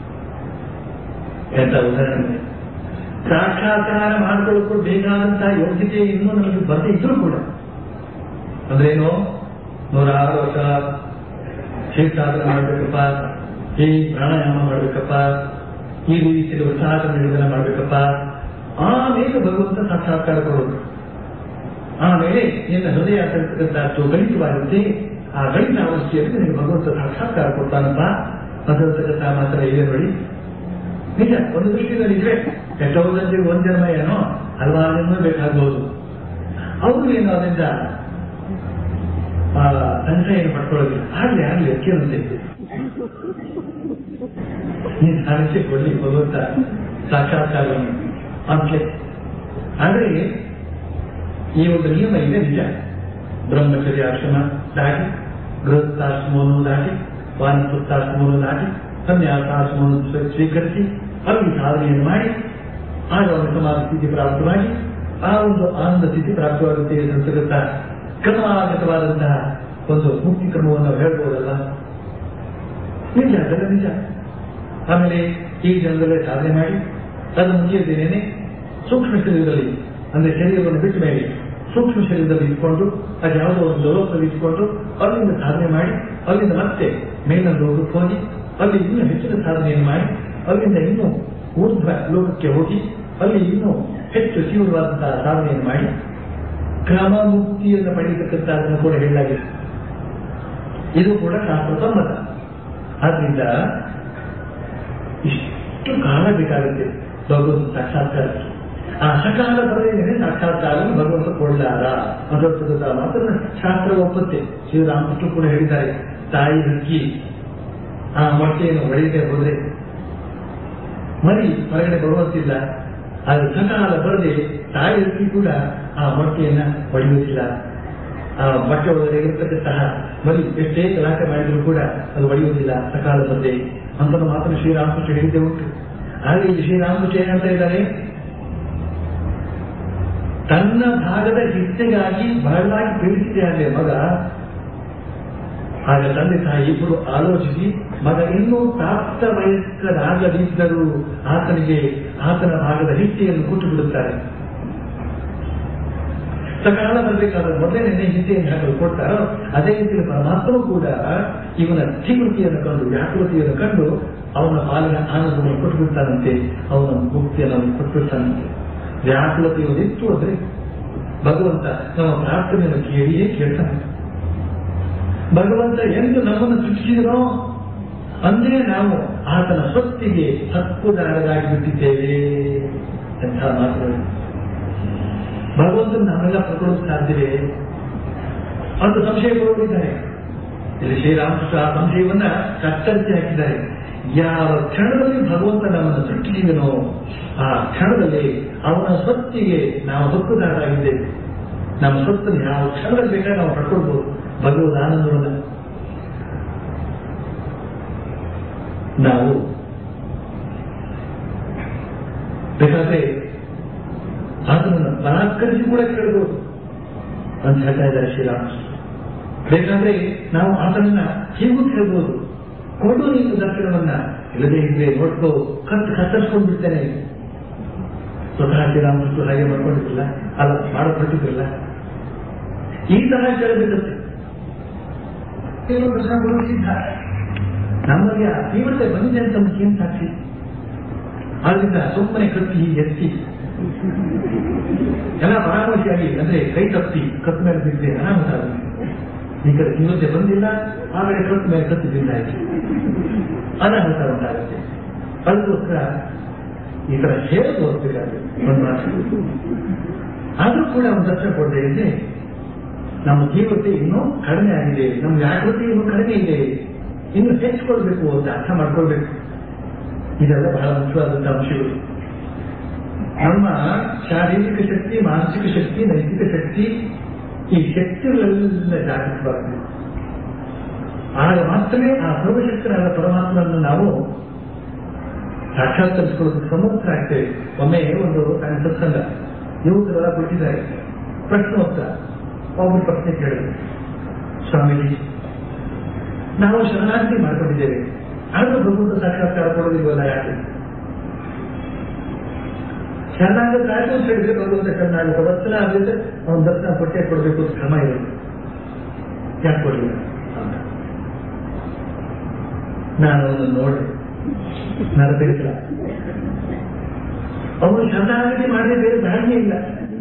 ಎಂತ ಉದಾಹರಣೆ ಸಾಕ್ಷಾತ್ಕಾರ ಮಾಡಿಕೊಳ್ಳಿಕೊಂಡು ಬೇಕಾದಂತಹ ಯೋಗ್ಯತೆ ಇನ್ನೂ ನಮಗೆ ಬರದೇ ಇದ್ರೂ ಕೂಡ ಅಂದ್ರೇನು ನೂರಾರು ವರ್ಷ ಶೀತಾಸನ ಮಾಡ್ಬೇಕಪ್ಪ ಈ ಪ್ರಾಣಾಯಾಮ ಮಾಡ್ಬೇಕಪ್ಪ ಈ ರೀತಿಯಲ್ಲಿ ಉತ್ಸಾಹ ನಿವೇದನೆ ಮಾಡ್ಬೇಕಪ್ಪ ಆಮೇಲೆ ಭಗವಂತ ಸಾಕ್ಷಾತ್ಕಾರ ಕೊಡೋದು ಆಮೇಲೆ ನಿನ್ನ ಹೃದಯ ಅಂತಕ್ಕಂಥದ್ದು ಗಣಿತವಾಗಿರುತ್ತೆ ಆ ಗಣಿತ ಅವಸ್ಥೆಯಲ್ಲಿ ನಿನಗೆ ಭಗವಂತ ಸಾಕ್ಷಾತ್ಕಾರ ಕೊಡ್ತಾನಪ್ಪ ಅಂತಕ್ಕಂಥ ಮಾತ್ರ ಇದೆ ನೋಡಿ ನಿಜ ಒಂದು ದೃಷ್ಟಿಯಿಂದ ನಿಜವೇ ಎಷ್ಟೋ ಜನರಿಗೆ ಒಂದ್ ಜನ್ಮ ಏನೋ ಹಲವಾರು ಜನ್ಮ ಬೇಕಾಗಬಹುದು ಅವರು ಏನು ಅದರಿಂದ ಸಂಚಯನ ಪಡ್ಕೊಳ್ಳೋದಿಲ್ಲ ಆಗ್ಲಿ ಆಗ್ಲಿ ಕೇಳುತ್ತೆ ನೀನು ಸಾಧಿಸಿ ಕೊಡ್ಲಿ ಭಗವಂತ ಸಾಕ್ಷಾತ್ಕಾರವನ್ನು ಅಂತಲೇ ಆದರೆ ಈ ಒಂದು ನಿಯಮ ಇದೆ ನಿಜ ಬ್ರಹ್ಮಚರ್ಯ ಆಶ್ರಮ ದಾಟಿ ಗೃಹಸ್ಥಾಶ್ರಮವನ್ನು ದಾಟಿ ವಾನಪ್ರಸ್ಥಾಶ್ರಮವನ್ನು ದಾಟಿ ಸನ್ಯಾಸಾಶ್ರಮವನ್ನು ಸ್ವ- ಸ್ವೀಕರಿಸಿ ಅಲ್ಲಿ ಸಾಧನೆಯನ್ನು ಮಾಡಿ ಆಗ ಒಂದು ಸಮಾಧ ಸ್ಥಿತಿ ಪ್ರಾಪ್ತವಾಗಿ ಆ ಒಂದು ಆನಂದ ಸ್ಥಿತಿ ಪ್ರಾಪ್ತವಾಗುತ್ತೆ ಅಂತಕ್ಕಂಥ ಕ್ರಮಾಗತವಾದಂತಹ ಒಂದು ಮುಕ್ತಿ ಕ್ರಮವನ್ನು ನಾವು ಹೇಳ್ಬೋದಲ್ಲ ನಿಜ ಅದೆಲ್ಲ ನಿಜ ಆಮೇಲೆ ಈ ಜನರಲ್ಲೇ ಸಾಧನೆ ಮಾಡಿ ತನ್ನ ಮುಂಚೆದ್ದೇನೆ ಸೂಕ್ಷ್ಮ ಶರೀರದಲ್ಲಿ ಅಂದ್ರೆ ಶರೀರವನ್ನು ಬಿಟ್ಟ ಮೇಲೆ ಸೂಕ್ಷ್ಮ ಶರೀರದಲ್ಲಿ ಇಟ್ಕೊಂಡು ಅದು ಯಾವುದೋ ಒಂದು ಲೋಕದಲ್ಲಿ ಇಟ್ಕೊಂಡು ಅಲ್ಲಿಂದ ಸಾಧನೆ ಮಾಡಿ ಅಲ್ಲಿಂದ ಮತ್ತೆ ಮೇಲೊಂದು ಲೋಕಕ್ಕೆ ಹೋಗಿ ಅಲ್ಲಿ ಇನ್ನೂ ಹೆಚ್ಚಿನ ಸಾಧನೆಯನ್ನು ಮಾಡಿ ಅಲ್ಲಿಂದ ಇನ್ನೂ ಊರ್ಧ್ವ ಲೋಕಕ್ಕೆ ಹೋಗಿ ಅಲ್ಲಿ ಇನ್ನೂ ಹೆಚ್ಚು ತೀವ್ರವಾದಂತಹ ಸಾಧನೆಯನ್ನು ಮಾಡಿ ಕ್ರಮ ಮುಕ್ತಿಯನ್ನು ಪಡೆಯತಕ್ಕಂಥದ್ದನ್ನು ಕೂಡ ಹೇಳಲಾಗಿದೆ ಇದು ಕೂಡ ಶಾಸ್ತ್ರ ಸಮ್ಮತ ಆದ್ರಿಂದ ಇಷ್ಟು ಕಾಲ ಬೇಕಾಗುತ್ತೆ ಭಗವಂತ ಸಾಕ್ಷಾತ್ಕಾರಕ್ಕೆ ಆ ಸಕಾಲ ಬರೆಯದೇ ಸಾಕ್ಷಾತ್ಕಾರ ಭಗವಂತ ಕೊಡಲಾರ ಅದರ ಮಾತ್ರ ಶಾಸ್ತ್ರ ಒಪ್ಪತ್ತೆ ಶ್ರೀರಾಮಕೃಷ್ಣ ಕೂಡ ಹೇಳಿದ್ದಾರೆ ತಾಯಿ ಹಕ್ಕಿ ಆ ಮೊಟ್ಟೆಯನ್ನು ಹೊಡೆಯದೆ ಹೋದ್ರೆ ಮರಿ ಹೊರಗಡೆ ಬರುವಂತಿಲ್ಲ ಆದರೆ ಸಕಾಲ ಬರದೆ ತಾಯಿ ಹಕ್ಕಿ ಕೂಡ ಆ ಮೊಟ್ಟೆಯನ್ನ ಹೊಡೆಯುವುದಿಲ್ಲ ಆ ಮೊಟ್ಟೆ ಒಳಗಡೆ ಇರತಕ್ಕಂತಹ ಮರಿ ಎಷ್ಟೇ ಗಲಾಟೆ ಮಾಡಿದ್ರು ಕೂಡ ಅದು ಒಡೆಯುವುದಿಲ್ಲ ಸಕಾಲ ಬರದೆ ಅಂತ ಮಾತ್ರ ಶ್ರೀರಾಮಕೃಷ್ಣ ಹೇಳಿದ್ದೆ ಉಂಟು ಆದರೆ ಇಲ್ಲಿ ಶ್ರೀರಾಮಕೃಷ್ಣ ಏನಂತ ಇದ್ದಾರೆ ತನ್ನ ಭಾಗದ ಹಿಸ್ಸೆಗಾಗಿ ಬಹಳವಾಗಿ ಪೀಡಿಸಿದೆ ಅಲ್ಲೇ ಮಗ ಆಗ ತಂದೆ ತಾಯಿ ಇಬ್ಬರು ಆಲೋಚಿಸಿ ಮಗ ಇನ್ನೂ ಪ್ರಾಪ್ತ ವಯಸ್ಕರಾಗದಿದ್ದರೂ ಆತನಿಗೆ ಆತನ ಭಾಗದ ಹಿಸ್ಸೆಯನ್ನು ಕೊಟ್ಟು ಬಿಡುತ್ತಾರೆ ಸಕಾಲ ಬರಬೇಕಾದ್ರೆ ಮೊದಲೇ ನಿನ್ನೆ ಹಿಸ್ಸೆಯನ್ನು ಹಾಕಲು ಕೊಡ್ತಾರೋ ಅದೇ ರೀತಿಯಲ್ಲಿ ಪರಮಾತ್ಮನು ಕೂಡ ಇವನ ತೀವ್ರತೆಯನ್ನು ಕಂಡು ವ್ಯಾಕುಲತೆಯನ್ನು ಕಂಡು ಅವನ ಪಾಲಿನ ಆನಂದವನ್ನು ಕೊಟ್ಟು ಬಿಡ್ತಾನಂತೆ ಅವನ ಮುಕ್ತಿಯನ್ನು ಅವನು ಕೊಟ್ಟು ಬಿಡ್ತಾನಂತೆ ವ್ಯಾಕುಲತೆಯೊಂದಿತ್ತು ಅಂದ್ರೆ ಭಗವಂತ ನಮ್ಮ ಪ್ರಾರ್ಥನೆಯನ್ನು ಕೇಳಿಯೇ ಕೇಳ್ತಾನೆ ಭಗವಂತ ಎಂದು ನಮ್ಮನ್ನು ಸೃಷ್ಟಿಸಿದನೋ ಅಂದ್ರೆ ನಾವು ಆತನ ಸ್ವತ್ತಿಗೆ ಹಕ್ಕುದಾರರಾಗಿ ಬಿಟ್ಟಿದ್ದೇವೆ ಎಂಥ ಮಾತುಗಳು ಭಗವಂತನ ನಾವೆಲ್ಲ ಪಡ್ಕೊಳ್ಳೋಕೆ ಸಾಧ್ಯವೇ ಅಂತ ಸಂಶಯ ಪಡುತ್ತಿದ್ದಾರೆ ಇಲ್ಲಿ ಶ್ರೀರಾಮಕೃಷ್ಣ ಆ ಸಂಶಯವನ್ನ ಕತ್ತರಿಸಿ ಹಾಕಿದ್ದಾರೆ ಯಾವ ಕ್ಷಣದಲ್ಲಿ ಭಗವಂತ ನಮ್ಮನ್ನು ಸೃಷ್ಟಿಸಿದನೋ ಆ ಕ್ಷಣದಲ್ಲಿ ಅವನ ಸ್ವತ್ತಿಗೆ ನಾವು ಹಕ್ಕುದಾರರಾಗಿದ್ದೇವೆ ನಮ್ಮ ಸ್ವತ್ತನ್ನು ಯಾವ ಕ್ಷಣದಲ್ಲಿ ಬೇಕಾದ್ರೆ ನಾವು ಪಡ್ಕೊಳ್ಬಹುದು ಭಗವದ್ ಆನಂದವನ್ನು ನಾವು ಬೇಕಾದ್ರೆ ಅದನ್ನು ಬಲಾತ್ಕರಿಸಿ ಕೂಡ ಕೇಳಬಹುದು ಅಂತ ಹೇಳ್ತಾ ಇದ್ದಾರೆ ಶ್ರೀರಾಮಕೃಷ್ಣ ಬೇಕಾದ್ರೆ ನಾವು ಆತನನ್ನ ಹೀಗೂ ಕೇಳ್ಬೋದು ಕೊಡು ನೀನು ದರ್ಶನವನ್ನ ಇಲ್ಲದೇ ಇದ್ರೆ ನೋಡ್ಕೋ ಕತ್ತು ಕತ್ತರಿಸ್ಕೊಂಡು ಬಿಡ್ತೇನೆ ಸ್ವತಃ ಶ್ರೀರಾಮಕೃಷ್ಣ ಹಾಗೆ ಮಾಡ್ಕೊಂಡಿರಲಿಲ್ಲ ಅಲ್ಲ ಮಾಡಲ್ಪಟ್ಟಿದ್ರಲ್ಲ ಈ ತರ ಕೇಳಬೇಕಂತೆ ಕೆಲವು ಪ್ರಶ್ನೆ ಬರೋದು ಸಿದ್ಧ ನಮಗೆ ಆ ತೀವ್ರತೆ ಬಂದಿದೆ ಅಂತ ಏನ್ ಸಾಕ್ಷಿ ಆದ್ರಿಂದ ಸುಮ್ಮನೆ ಕತ್ತಿ ಎತ್ತಿ ಎಲ್ಲ ಪರಾಮರ್ಶಿಯಾಗಿ ಅಂದ್ರೆ ಕೈ ತಪ್ಪಿ ಕತ್ತು ಮೇಲೆ ಬಿದ್ದೆ ಅನಾಹುತ ಆಗುತ್ತೆ ಈ ಕಡೆ ತೀವ್ರತೆ ಬಂದಿಲ್ಲ ಆ ಕಡೆ ಕತ್ತು ಮೇಲೆ ಕತ್ತು ಬಿದ್ದಾಯ್ತು ಅನಾಹುತ ಉಂಟಾಗುತ್ತೆ ಅದಕ್ಕೋಸ್ಕರ ಈ ತರ ಹೇಳಿ ತೋರಿಸ್ಬೇಕಾಗುತ್ತೆ ಒಂದು ಮಾತು ಆದ್ರೂ ಕೂಡ ಒಂದು ದರ್ಶನ ಕೊಡದೆ ಇದೆ ನಮ್ಮ ತೀವ್ರತೆ ಇನ್ನೂ ಕಡಿಮೆ ಆಗಿದೆ ನಮ್ಮ ಜಾಗೃತಿ ಇನ್ನೂ ಕಡಿಮೆ ಇದೆ ಇನ್ನು ಹೆಚ್ಚಿಕೊಳ್ಬೇಕು ಅಂತ ಅರ್ಥ ಮಾಡ್ಕೊಳ್ಬೇಕು ಇದೆಲ್ಲ ಬಹಳ ಮುಖ್ಯವಾದಂತಹ ಅಂಶಗಳು ನಮ್ಮ ಶಾರೀರಿಕ ಶಕ್ತಿ ಮಾನಸಿಕ ಶಕ್ತಿ ನೈತಿಕ ಶಕ್ತಿ ಈ ಶಕ್ತಿಗಳೆಲ್ಲ ಜಾಗೃತವಾಗಬೇಕು ಆಗ ಮಾತ್ರವೇ ಆ ಸರ್ವಶಕ್ತನಾದ ಪರಮಾತ್ಮನನ್ನು ನಾವು ಸಾಕ್ಷಾತ್ಕರಿಸಿಕೊಳ್ಳೋದಕ್ಕೆ ಸಮರ್ಥರಾಗ್ತೇವೆ ಒಮ್ಮೆ ಒಂದು ನನ್ನ ಸತ್ಸಂಗ ಯುವಕರೆಲ್ಲ ಕೊಟ್ಟಿದ್ದಾರೆ ಪ್ರಶ್ನೋತ್ತರ ಒಬ್ಬರು ಪ್ರಶ್ನೆ ಕೇಳಿದ್ರು ಸ್ವಾಮೀಜಿ ನಾವು ಶರಣಾರ್ಥಿ ಮಾಡ್ಕೊಂಡಿದ್ದೇವೆ ಆದ್ರೂ ಭಗವಂತ ಸಾಕ್ಷಾತ್ಕಾರ ಕೊಡೋದಿಲ್ವಲ್ಲ ಯಾಕೆ ಶರಣಾಗತ ಆಯ್ತು ಅಂತ ಹೇಳಿದ್ರೆ ಭಗವಂತ ಶರಣಾಗತ ದರ್ಶನ ಆಗಿದ್ರೆ ಅವನ ದರ್ಶನ ಕೊಟ್ಟೆ ಕೊಡಬೇಕು ಅಂತ ಕ್ರಮ ಇರುತ್ತೆ ಯಾಕೆ ಕೊಡಲಿಲ್ಲ ಅಂತ ನಾನು ಅವನು ನೋಡಿದೆ ನಾನು ತಿಳಿಸಿಲ್ಲ ಅವನು ಶರಣಾಗತಿ ಮಾಡದೆ ಬೇರೆ ದಾರಿಯೇ ಇಲ್ಲ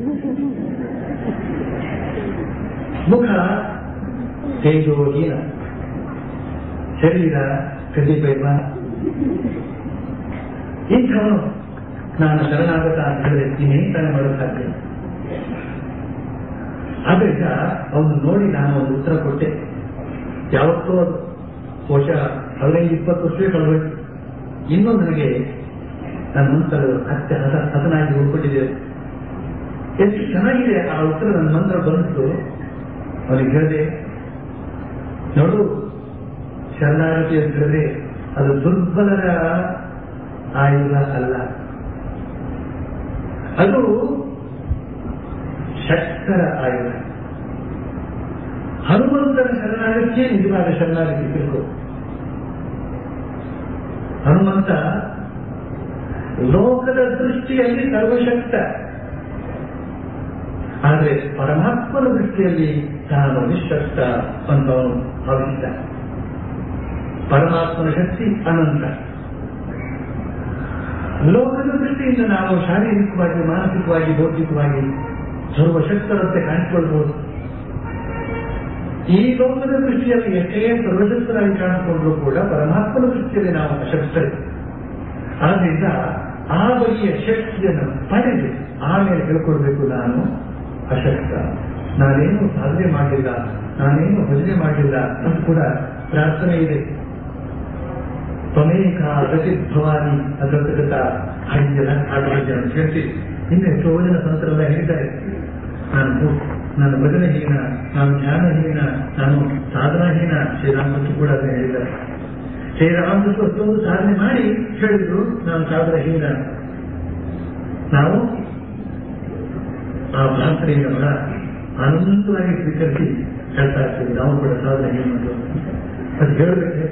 ಮುಖ ತೇಜೋಹೀನ ಶರೀರ ಕದಿಪೈವ ಇಂಥವನು ನಾನು ಶರಣಾಗತ ಅಂತ ಹೇಳಿದ್ರೆ ಇನ್ನೇನು ತಾನೇ ಮಾಡೋದು ಸಾಧ್ಯ ಆದ್ರಿಂದ ಅವನು ನೋಡಿ ನಾನು ಒಂದು ಉತ್ತರ ಕೊಟ್ಟೆ ಯಾವತ್ತೂ ಅದು ಬಹುಶಃ ಹದಿನೈದು ಇಪ್ಪತ್ತು ವರ್ಷವೇ ಕಳೆದೋಯ್ತು ಇನ್ನೂ ನನಗೆ ನನ್ನ ಮನಸ್ಸಲ್ಲಿ ಅತ್ಯ ಹತ ಹತನಾಗಿ ಉಳ್ಕೊಂಡಿದೆ ಎಷ್ಟು ಚೆನ್ನಾಗಿದೆ ಆ ಉತ್ತರ ನನ್ನ ಮಂತ್ರ ಬಂತು ಅವನಿಗೆ ಹೇಳಿದೆ ನೋಡು ಶರಣಾಗತಿ ಅಂತ ಹೇಳಿದ್ರೆ ಅದು ದುರ್ಬಲರ ಆಯುಧ ಅಲ್ಲ ಅದು ಶಕ್ತರ ಆಯುಧ ಹನುಮಂತನ ಶರಣಾಗತಿಯೇ ನಿಜವಾದ ಶರಣಾಗತಿ ತಿಳ್ಕೊ ಹನುಮಂತ ಲೋಕದ ದೃಷ್ಟಿಯಲ್ಲಿ ಸರ್ವಶಕ್ತ ಆದರೆ ಪರಮಾತ್ಮನ ದೃಷ್ಟಿಯಲ್ಲಿ ತಾನು ನಿಶಕ್ತ ಅಂತ ಅವನು ಭಾವಿಸಿದ ಪರಮಾತ್ಮನ ಶಕ್ತಿ ಅನಂತ ಲೋಕದ ದೃಷ್ಟಿಯಿಂದ ನಾವು ಶಾರೀರಿಕವಾಗಿ ಮಾನಸಿಕವಾಗಿ ಬೌದ್ಧಿಕವಾಗಿ ಸರ್ವಶಕ್ತರಂತೆ ಕಾಣಿಸಿಕೊಳ್ಬಹುದು ಈ ಲೋಕದ ದೃಷ್ಟಿಯಲ್ಲಿ ಎಷ್ಟೇ ಸರ್ವಶಕ್ತರಾಗಿ ಕಾಣಿಸಿಕೊಂಡ್ರೂ ಕೂಡ ಪರಮಾತ್ಮನ ದೃಷ್ಟಿಯಲ್ಲಿ ನಾವು ಅಶಕ್ತರೆ ಆದ್ರಿಂದ ಆ ಬಗೆಯ ಶಕ್ತಿಯನ್ನು ಪಡೆದು ಆಮೇಲೆ ಹೇಳ್ಕೊಳ್ಬೇಕು ನಾನು ಅಶಕ್ತ ನಾನೇನು ಸಾಧನೆ ಮಾಡಲಿಲ್ಲ ನಾನೇನು ಭಜನೆ ಮಾಡಲಿಲ್ಲ ಅಂತ ಕೂಡ ಪ್ರಾರ್ಥನೆ ಇದೆ ತ್ವಮೇಕ ಗತಿಧ್ವಾನಿ ಅದರ್ತಕ್ಕಂಥ ಹರಿಜನ ಹಾಡುಜನ ಅಂತ ಹೇಳ್ತೀವಿ ಇನ್ನು ಎಷ್ಟೋ ಜನ ಸಂತರೆಲ್ಲ ಹೇಳಿದ್ದಾರೆ ನಾನು ನಾನು ಭಜನಹೀನ ನಾನು ಧ್ಯಾನಹೀನ ನಾನು ಸಾಧನಾಹೀನ ಶ್ರೀರಾಮಕೃಷ್ಣ ಕೂಡ ಅದನ್ನ ಹೇಳಿದ್ದಾರೆ ಶ್ರೀರಾಮಕೃಷ್ಣ ಅಷ್ಟೊಂದು ಸಾಧನೆ ಮಾಡಿ ಹೇಳಿದ್ರು ನಾನು ಸಾಧನಹೀನ ನಾವು ಆ ಪ್ರಾರ್ಥನೆಯನ್ನು ಬಹಳ ಆನಂದವಾಗಿ ಸ್ವೀಕರಿಸಿ ಹೇಳ್ತಾ ಇರ್ತೀವಿ ನಾವು ಕೂಡ ಸಾಧನಹೀನ ಅದು ಹೇಳಬೇಕೆ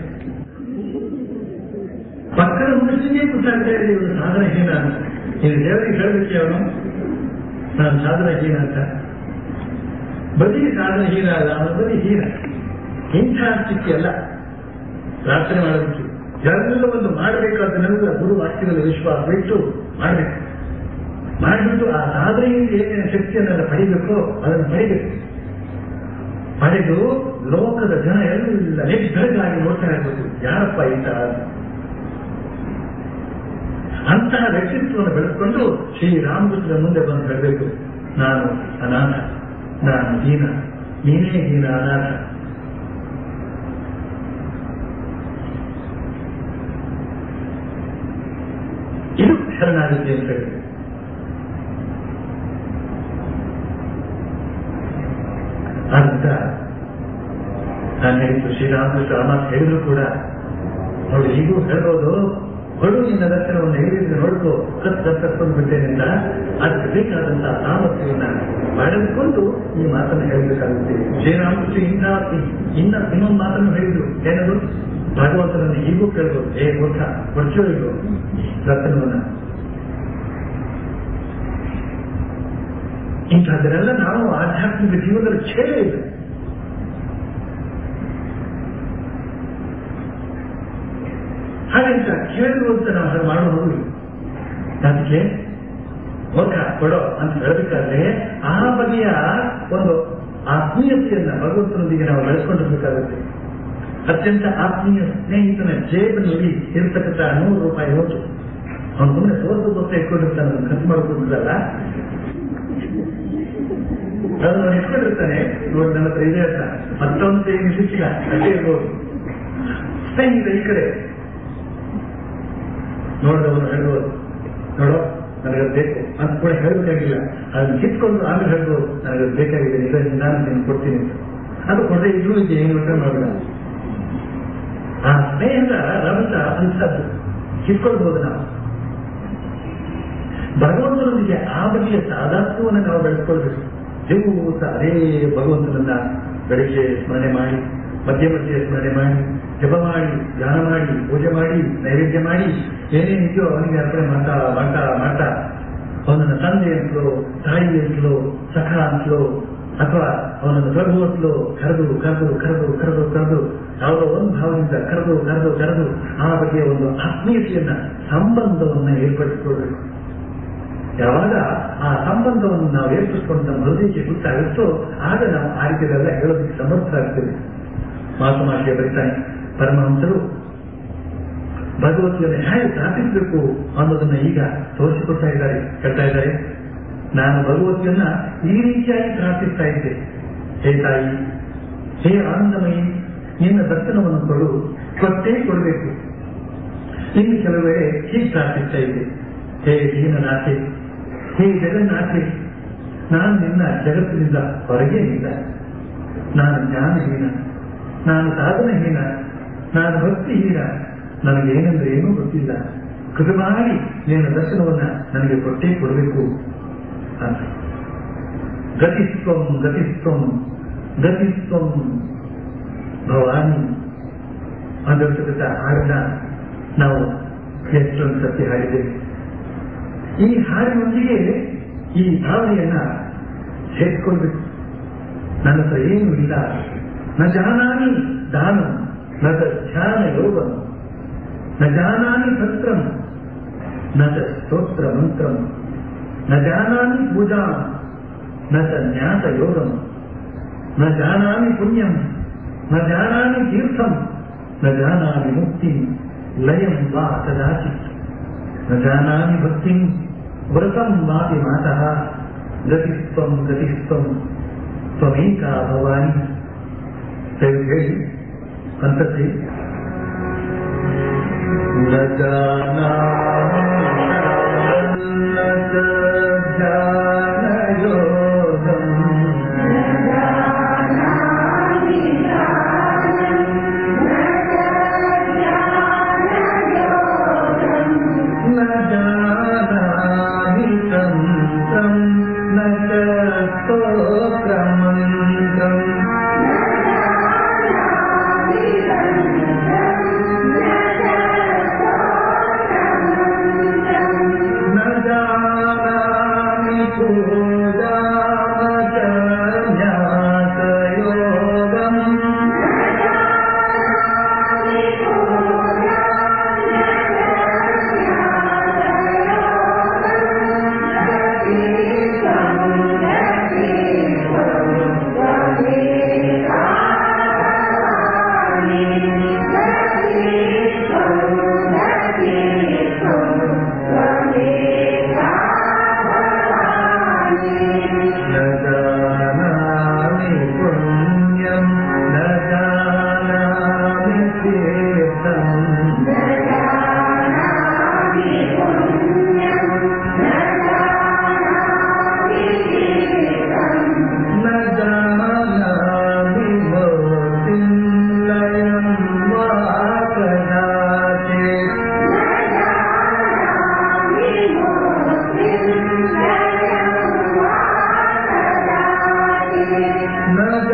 ಪಕ್ಕದ ಮನುಷ್ಯನಿಗೆ ಗೊತ್ತಾಗ್ತಾ ಇದೆ ಇವನು ಸಾಧನಹೀನ ಅಂತ ಇದು ದೇವರಿಗೆ ಹೇಳಬೇಕೆ ಅವನು ನಾನು ಸಾಧನಹೀನ ಅಂತ ಬದಿಗೆ ಸಾಧನಹೀನ ಅಲ್ಲ ಅವನ ಬದಿ ಹೀನ ಇಂಥ ಸ್ಥಿತಿ ಅಲ್ಲ ಪ್ರಾರ್ಥನೆ ಮಾಡಬೇಕು ಎಲ್ಲವನ್ನು ಮಾಡಬೇಕಾದನ್ನೆಲ್ಲ ಗುರು ವಾಕ್ಯದಲ್ಲಿ ವಿಶ್ವಾಸ ಬಿಟ್ಟು ಮಾಡಬೇಕು ಮಾಡಿಬಿಟ್ಟು ಆ ಸಾಧನೆಯಿಂದ ಏನೇನು ಶಕ್ತಿಯನ್ನೆಲ್ಲ ಪಡಿಬೇಕೋ ಅದನ್ನು ಪಡಿಬೇಕು ಪಡೆದು ಲೋಕದ ಜನ ಎಲ್ಲ ನಿರ್ಧರಿಗಾಗಿ ನೋಡ್ತಾ ಇರಬೇಕು ಯಾರಪ್ಪ ಇಂಥ ಅಂತಹ ವ್ಯಕ್ತಿತ್ವವನ್ನು ಬೆಳೆಸ್ಕೊಂಡು ಶ್ರೀರಾಮಕೃಷ್ಣನ ಮುಂದೆ ಬಂದು ಹೇಳಬೇಕು ನಾನು ಅನಾಥ ನಾನು ದೀನ ನೀನೇ ದೀನ ಅನಾಥ ಇದು ಶರಣಾಗತಿ ಅಂತ ಹೇಳಿ ಅಂತ ನಾನು ಹೇಳಿದ್ದು ಶ್ರೀರಾಮಕೃಷ್ಣ ಆ ಮಾತು ಹೇಳಿದ್ರು ಕೂಡ ನೋಡಿ ಈಗೂ ಹೇಳ್ಬೋದು ಹೊಡು ನಿನ್ನ ದರ್ಶನವನ್ನು ಹೇಳಿದ್ರೆ ನೋಡ್ಕೋ ಕತ್ ಕತ್ತಕೊಂಡು ಬಿಟ್ಟೇನಿಂದ ಅದಕ್ಕೆ ಬೇಕಾದಂತಹ ಸಾಮರ್ಥ್ಯವನ್ನ ಪಡೆದುಕೊಂಡು ಈ ಮಾತನ್ನು ಹೇಳಬೇಕಾಗುತ್ತೆ ಶ್ರೀರಾಮಕೃಷ್ಣ ಇನ್ನ ಇನ್ನ ಇನ್ನೊಂದು ಮಾತನ್ನು ಹೇಳಿದ್ರು ಏನದು ಭಗವಂತನನ್ನು ಈಗೂ ಕೇಳ್ಬೋದು ಏ ಮೂರ್ಖ ಕೊಡ್ಚೋ ಇಲ್ವೋ ದರ್ಶನವನ್ನ ಇಂಥದ್ದನ್ನೆಲ್ಲ ನಾವು ಆಧ್ಯಾತ್ಮಿಕ ಜೀವನದಲ್ಲಿ ಛೇದ ಇದೆ ಹಾಗಂತ ಕೇಳುವಂತ ನಾವು ಹಾಗೆ ಮಾಡುವುದು ಅದಕ್ಕೆ ಮುಖ ಕೊಡೋ ಅಂತ ಹೇಳಬೇಕಾದ್ರೆ ಆ ಬಗೆಯ ಒಂದು ಆತ್ಮೀಯತೆಯನ್ನ ಭಗವಂತನೊಂದಿಗೆ ನಾವು ಬೆಳೆಸ್ಕೊಂಡಿರ್ಬೇಕಾಗುತ್ತೆ ಅತ್ಯಂತ ಆತ್ಮೀಯ ಸ್ನೇಹಿತನ ಜೇಬಿನಲ್ಲಿ ಇರ್ತಕ್ಕಂಥ ನೂರು ರೂಪಾಯಿ ನೋಟು ಅವನು ಸುಮ್ಮನೆ ಸೋತು ದೋಸೆ ಇಟ್ಕೊಂಡಿರ್ತಾನೆ ಅದನ್ನು ಖರ್ಚು ಮಾಡ್ಕೊಂಡಿರಲ್ಲ ಅದನ್ನು ಅವನು ಇಟ್ಕೊಂಡಿರ್ತಾನೆ ನೋಡಿ ನನ್ನ ಹತ್ರ ಇದೆ ಅಂತ ಮತ್ತೊಂದು ಏನು ಸಿಕ್ಕಿಲ್ಲ ಅಷ್ಟೇ ಇರ್ಬೋದು ಸ್ನೇಹಿತ ಈ ಕಡೆ ನೋಡಿದವನು ಹೇಳ್ಬೋದು ನೋಡೋ ನನಗದು ಬೇಕು ಅಂತ ಕೂಡ ಹೇಳಬೇಕಾಗಿಲ್ಲ ಅದನ್ನ ಕಿತ್ಕೊಂಡು ಆಮೇಲೆ ಹೇಳ್ಬೋದು ನನಗದು ಬೇಕಾಗಿದೆ ಇದರಿಂದ ನಾನು ನಿಮ್ಗೆ ಕೊಡ್ತೀನಿ ಅಂತ ಅದು ಕೊಡದೆ ಇದ್ರೂ ಇದೆ ಏನು ಊಟ ಮಾಡಲ್ಲ ಆ ಸ್ನೇಹದ ರಭಸ ಅನ್ಸದ್ದು ಕಿತ್ಕೊಳ್ಬಹುದು ನಾವು ಭಗವಂತನೊಂದಿಗೆ ಆ ಬಗೆಯ ಸಾಧಾತ್ವವನ್ನು ನಾವು ಬೆಳೆಸ್ಕೊಳ್ಬೇಕು ದಿವಸ ಅದೇ ಭಗವಂತನನ್ನ ಬೆಳಿಗ್ಗೆ ಸ್ಮರಣೆ ಮಾಡಿ ಮಧ್ಯ ಮಧ್ಯೆ ಸ್ಮರಣೆ ಮಾಡಿ ಜಪ ಮಾಡಿ ಧ್ಯಾನ ಮಾಡಿ ಪೂಜೆ ಮಾಡಿ ನೈವೇದ್ಯ ಮಾಡಿ ಏನೇನಿದೆಯೋ ಅವನಿಗೆ ಅರ್ಪಣೆ ಮಾಡ್ತಾ ಮಾಡ್ತಾ ಮಾಡ್ತಾ ಅವನನ್ನ ತಂದೆ ಅಂತಲೋ ತಾಯಿ ಅಂತಲೋ ಸಖ ಅಂತಲೋ ಅಥವಾ ಅವನನ್ನು ಪ್ರಭು ಅಂತಲೋ ಕರೆದು ಕರೆದು ಕರೆದು ಕರೆದು ಕರೆದು ಯಾವುದೋ ಒಂದು ಭಾವದಿಂದ ಕರೆದು ಕರೆದು ಕರೆದು ಆ ಬಗೆಯ ಒಂದು ಆತ್ಮೀಯತೆಯನ್ನ ಸಂಬಂಧವನ್ನ ಏರ್ಪಡಿಸಿಕೊಳ್ಬೇಕು ಯಾವಾಗ ಆ ಸಂಬಂಧವನ್ನು ನಾವು ಏರ್ಪಡಿಸಿಕೊಂಡು ನಮ್ಮ ಹೃದಯಕ್ಕೆ ಗೊತ್ತಾಗುತ್ತೋ ಆಗ ನಾವು ಆ ರೀತಿಯೆಲ್ಲ ಹೇಳೋದಕ್ಕೆ ಸಮರ್ಥರಾಗ್ತೇವೆ ಮಾತುಮಾಷಿಯ ಬರೀತಾನೆ ಪರಮಹಂಸರು ಭಗವತಿಯನ್ನು ಹೇಗೆ ಪ್ರಾರ್ಥಿಸಬೇಕು ಅನ್ನೋದನ್ನ ಈಗ ತೋರಿಸಿಕೊಡ್ತಾ ಇದ್ದಾರೆ ಹೇಳ್ತಾ ಇದ್ದಾರೆ ನಾನು ಭಗವತಿಯನ್ನ ಈ ರೀತಿಯಾಗಿ ಪ್ರಾರ್ಥಿಸ್ತಾ ಇದ್ದೆ ಹೇ ತಾಯಿ ಹೇ ಆನಂದಮಯಿ ನಿನ್ನ ದರ್ಶನವನ್ನು ಕೊಡು ಕೊಟ್ಟೇ ಕೊಡಬೇಕು ಇನ್ನು ಕೆಲವು ವೇಳೆ ಹೀಗೆ ಪ್ರಾರ್ಥಿಸ್ತಾ ಇದ್ದೆ ಹೇ ದೀನನಾಥೆ ಹೇ ಜಗನ್ನಾಥೆ ನಾನು ನಿನ್ನ ಜಗತ್ತಿನಿಂದ ಹೊರಗೆ ಇಲ್ಲ ನಾನು ಜ್ಞಾನಹೀನ ನಾನು ಸಾಧನಹೀನ ನಾನು ಭಕ್ತಿಹೀನ ನನಗೇನೆಂದ್ರೆ ಏನೂ ಗೊತ್ತಿಲ್ಲ ಕೃಪೆ ಮಾಡಿ ನಿನ್ನ ದರ್ಶನವನ್ನ ನನಗೆ ಕೊಟ್ಟೇ ಕೊಡಬೇಕು ಅಂತ ಗತಿಸ್ತ್ವಂ ಗತಿಸ್ತ್ವಂ ಗತಿಸ್ತ್ವಂ ಭವಾನಿ ಅಂದಿರ್ತಕ್ಕಂಥ ಹಾಡನ್ನ ನಾವು ಎಷ್ಟೊಂದು ಸತ್ಯ ಹಾಡಿದ್ದೇವೆ ಈ ಹಾಡಿನೊಂದಿಗೆ ಈ ಭಾವನೆಯನ್ನ ಸೇರಿಸ್ಕೊಳ್ಬೇಕು ನನ್ನ ಹತ್ರ ಏನೂ ಇಲ್ಲ ನ ಜಾನಾನಿ ದಾನಂ ನ ತ ಧ್ಯಾನ ಯೋಗಂ ನ ಜಾನಾನಿ ತಂತ್ರಂ ನ ತ ಸ್ತೋತ್ರ ಮಂತ್ರಂ ನ ಜಾನಾನಿ ಪೂಜಾ ನ ತ ನ್ಯಾಸ ಯೋಗಂ ನ ಜಾನಾಮಿ ಪುಣ್ಯಂ ನ ಜಾನಾಮಿ ತೀರ್ಥಂ ನ ಜಾನಾಮಿ ಮುಕ್ತಿ ಲಯಂ ವಾ ಕದಾಚಿತ್ ನ ಜಾನಾಮಿ ಭಕ್ತಿಂ ವ್ರತಂ ವಾಪಿ ಮಾತಃ ಗತಿಸ್ತ್ವಂ ಗತಿಸ್ತ್ವಂ ತ್ವಮೇಕಾ ಭವಾನಿ ದಯವಿಟ್ಟು ಹೇಳಿ ಅಂತಕ್ಕೆ ನ ಜಾನಾಮಿ ನ ತ ಧ್ಯಾನ ಯೋಗಂ न जानामि तन्त्रं न च स्तोत्रमन्त्रम् न जानामि पूजा न च ज्ञातयोगम् न जानामि पुण्यं न जानामि तीर्थम् न जानामि भवतिं लयं वा कदाचित् न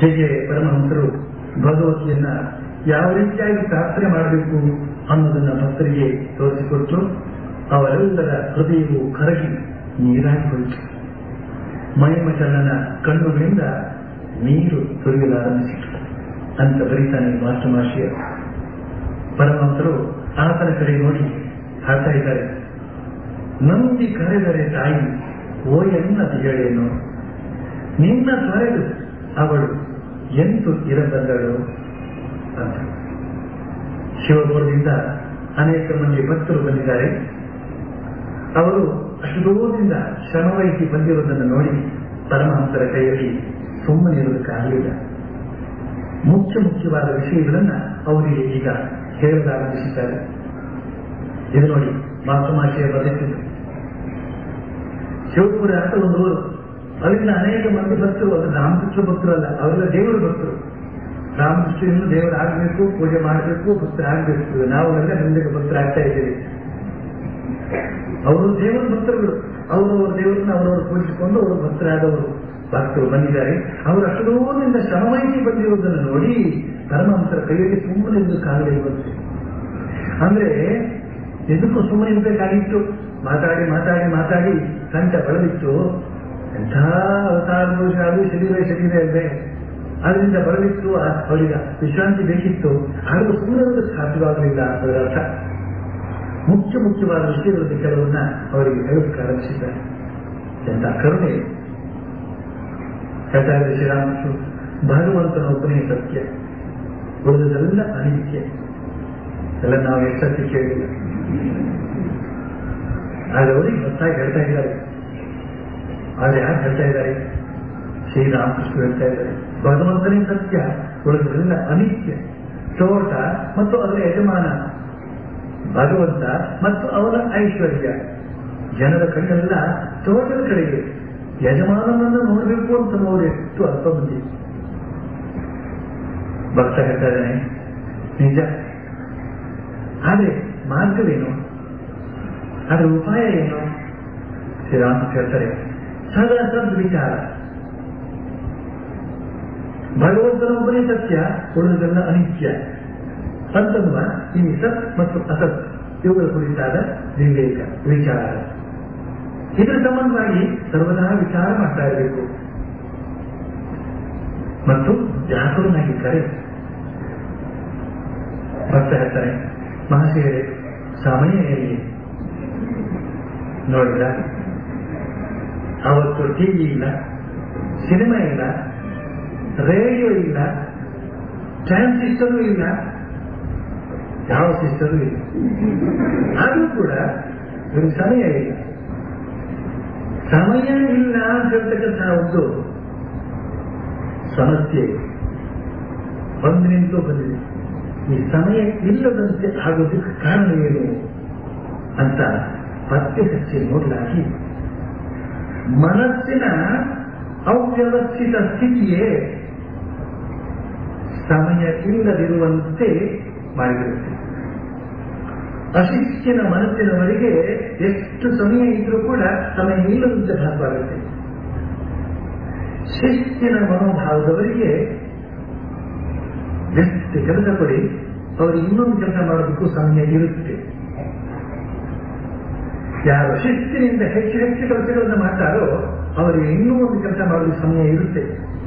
ಹೀಗೆ ಪರಮಹಂಸರು ಭಗವತಿಯನ್ನ ಯಾವ ರೀತಿಯಾಗಿ ಪ್ರಾರ್ಥನೆ ಮಾಡಬೇಕು ಅನ್ನೋದನ್ನ ಭಕ್ತರಿಗೆ ತೋರಿಸಿಕೊಟ್ಟು ಅವರೆಲ್ಲರ ಹೃದಯವು ಕರಗಿ ನೀರಾಗಿ ಹೋಯಿತು ಮೈಮಚಲನ ಕಣ್ಣುಗಳಿಂದ ನೀರು ಸುರಿಯಲಾರಂಭಿಸಿತು ಅಂತ ಬರೀತಾನೆ ಮಾಸ್ಟಮಾಶಿಯ ಪರಮಹಂಸರು ಆತನ ಕಡೆ ನೋಡಿ ಹಾಡ್ತಾ ಇದ್ದಾರೆ ನಂಬಿ ಕರೆದರೆ ತಾಯಿ ಓಯನ್ನದು ಹೇಳೇನು ನಿನ್ನ ತೊರೆದು ಅವಳು ಎಂತು ಇರಬಲ್ಲಳು ಅಂತ ಶಿವಪುರದಿಂದ ಅನೇಕ ಮಂದಿ ಭಕ್ತರು ಬಂದಿದ್ದಾರೆ ಅವರು ಅಷ್ಟು ದೂರದಿಂದ ಶ್ರಮವಹಿಸಿ ಬಂದಿರುವುದನ್ನು ನೋಡಿ ಪರಮಹಂಸರ ಕೈಯಲ್ಲಿ ಸುಮ್ಮನೆ ಇರುವುದಕ್ಕಾಗಲಿಲ್ಲ ಮುಖ್ಯ ಮುಖ್ಯವಾದ ವಿಷಯಗಳನ್ನ ಅವರಿಗೆ ಈಗ ಹೇಳಲಾರಂಭಿಸಿದ್ದಾರೆ ಇದು ನೋಡಿ ಮಾತೃಮಾಶಯ ಬರೆದಿದ್ದು ಶಿವಪುರ ಅಂತ ಒಂದು ಊರು ಅಲ್ಲಿಂದ ಅನೇಕ ಮಂದಿ ಭಕ್ತರು ಅದು ರಾಮಕೃಷ್ಣ ಭಕ್ತರು ಅಲ್ಲ ಅವರೆಲ್ಲ ದೇವರ ಭಕ್ತರು ರಾಮಕೃಷ್ಣನ್ನು ದೇವರಾಗಬೇಕು ಪೂಜೆ ಮಾಡಬೇಕು ಭಕ್ತರಾಗಬೇಕು ನಾವು ಎಲ್ಲ ಹಿಂದಕ್ಕೆ ಭಕ್ತರಾಗ್ತಾ ಇದ್ದೀವಿ ಅವರು ದೇವರ ಭಕ್ತರುಗಳು ಅವರವರ ದೇವರನ್ನ ಅವರವರು ಪೂಜಿಸಿಕೊಂಡು ಅವರು ಭಕ್ತರಾದವರು ಭಕ್ತರು ಬಂದಿದ್ದಾರೆ ಅವರು ಅಷ್ಟೋನಿಂದ ಶ್ರಮವಹಿಸಿ ಬಂದಿರುವುದನ್ನು ನೋಡಿ ಪರಮಹಂಸರ ಕೈಯಲ್ಲಿ ಸುಮ್ಮನೆ ಎಂದು ಕಾಲದಲ್ಲಿ ಬಂತು ಅಂದ್ರೆ ಎದಕ್ಕೂ ಸುಮ್ಮನೆ ಇರಬೇಕಾಗಿತ್ತು ಮಾತಾಡಿ ಮಾತಾಡಿ ಮಾತಾಡಿ ಕಂಠ ಬಳಲಿತ್ತು ಎಂಥ ಅವತಾರ ಪುರುಷ ಅದು ಶರೀರ ಶರೀರ ಇದೆ ಅದರಿಂದ ಬರಲಿತ್ತು ಅವರಿಗೆ ವಿಶ್ರಾಂತಿ ಬೇಕಿತ್ತು ಆದರೂ ಸುಮ್ಮನೆ ಸಾಧ್ಯವಾಗಲಿಲ್ಲ ಅದರ ಅರ್ಥ ಮುಖ್ಯ ಮುಖ್ಯವಾದ ವಿಷಯಗಳಲ್ಲಿ ಕೆಲವನ್ನ ಅವರಿಗೆ ಹೇಳೋದಕ್ಕೆ ಆರಂಭಿಸಿದ್ದಾರೆ ಎಂತ ಕರುಣೆ ಹೇಳ್ತಾರೆ ಶ್ರೀರಾಮಕೃಷ್ಣ ಭಗವಂತನ ಒಬ್ಬನೇ ಸತ್ಯ ಉಳಿದದೆಲ್ಲ ಅನಿತ್ಯ ಎಲ್ಲ ನಾವು ಎಷ್ಟೊತ್ತಿ ಕೇಳಿಲ್ಲ ಆದ್ರೆ ಅವರಿಗೆ ಹೊತ್ತಾಗಿ ಹೇಳ್ತಾ ಇದ್ದಾರೆ ಆದ್ರೆ ಯಾರು ಹೇಳ್ತಾ ಇದ್ದಾರೆ ಶ್ರೀರಾಮಕೃಷ್ಣ ಹೇಳ್ತಾ ಇದ್ದಾರೆ ಭಗವಂತನೇ ಸತ್ಯ ಉಳಿದದೆಲ್ಲ ಅನಿತ್ಯ ತೋಟ ಮತ್ತು ಅದರ ಯಜಮಾನ ಭಗವಂತ ಮತ್ತು ಅವನ ಐಶ್ವರ್ಯ ಜನರ ಕಣ್ಣೆಲ್ಲ ತೋಟದ ಕಡೆಗೆ ಯಜಮಾನನನ್ನು ನೋಡಬೇಕು ಅಂತ ನೋಡಿ ಎಷ್ಟು ಅಲ್ಪ ಮಂದಿ ಭಕ್ತ ಹೇಳ್ತಾರೆ ನಿಜ ಆದ್ರೆ ಮಾರ್ಗವೇನು ಅದರ ಉಪಾಯ ಏನು ಶ್ರೀರಾಮ ಹೇಳ್ತಾರೆ ಸದಾ ಸದ್ ವಿಚಾರ ಭಗವಂತನೊಬ್ಬನೇ ಸತ್ಯ ಉಳಿದೆಲ್ಲ ಅನಿತ್ಯ ಅಂತನ್ನುವ ಈ ಸತ್ ಮತ್ತು ಅಸತ್ ಇವುಗಳ ಕುರಿತಾದ ವಿವೇಕ ವಿಚಾರ ಇದರ ಸಂಬಂಧವಾಗಿ ಸರ್ವದಾ ವಿಚಾರ ಮಾಡ್ತಾ ಇರಬೇಕು ಮತ್ತು ಜಾಗರೂನಾಗಿದ್ದಾರೆ ಭಕ್ತ ಹೇಳ್ತಾರೆ ಮಹಾಶಯರೇ ಸಮಯ ಎಲ್ಲಿ ನೋಡಿದ್ರ ಅವತ್ತು ಟಿವಿ ಇಲ್ಲ ಸಿನಿಮಾ ಇಲ್ಲ ರೇಡಿಯೋ ಇಲ್ಲ ಟ್ರಾನ್ಸಿಸ್ಟರು ಇಲ್ಲ ಯಾವ ಸಿಸ್ಟರು ಇಲ್ಲ ಆದರೂ ಕೂಡ ಇವ್ರಿಗೆ ಸಮಯ ಇಲ್ಲ ಸಮಯ ಇಲ್ಲ ಅಂತ ಹೇಳ್ತಕ್ಕಂತಹ ಒಂದು ಸಮಸ್ಯೆ ಬಂದು ನಿಂತು ಬಂದಿದೆ ಈ ಸಮಯ ಇಲ್ಲದಂತೆ ಆಗೋದಕ್ಕೆ ಕಾರಣ ಏನು ಅಂತ ಪತ್ತೆ ಹಚ್ಚಿ ನೋಡಲಾಗಿ ಮನಸ್ಸಿನ ಅವ್ಯವಸ್ಥಿತ ಸ್ಥಿತಿಯೇ ಸಮಯ ಇಲ್ಲದಿರುವಂತೆ ಮಾಡಿಬಿಡುತ್ತೆ ಅಶಿಸ್ತಿನ ಮನಸ್ಸಿನವರಿಗೆ ಎಷ್ಟು ಸಮಯ ಇದ್ರೂ ಕೂಡ ಸಮಯ ಇಲ್ಲದಂತೆ ಭಾಸವಾಗುತ್ತೆ ಶಿಸ್ತಿನ ಮನೋಭಾವದವರಿಗೆ ಎಷ್ಟು ಕೆಲಸ ಕೊಡಿ ಅವರು ಇನ್ನೊಂದು ಕೆಲಸ ಮಾಡೋದಕ್ಕೂ ಸಮಯ ಇರುತ್ತೆ ಯಾರು ಶಿಸ್ತಿನಿಂದ ಹೆಚ್ಚು ಹೆಚ್ಚು ಕೆಲಸಗಳನ್ನು ಮಾಡ್ತಾರೋ ಅವರಿಗೆ ಇನ್ನೂ ಒಂದು ಕೆಲಸ ಮಾಡೋದಕ್ಕೆ ಸಮಯ ಇರುತ್ತೆ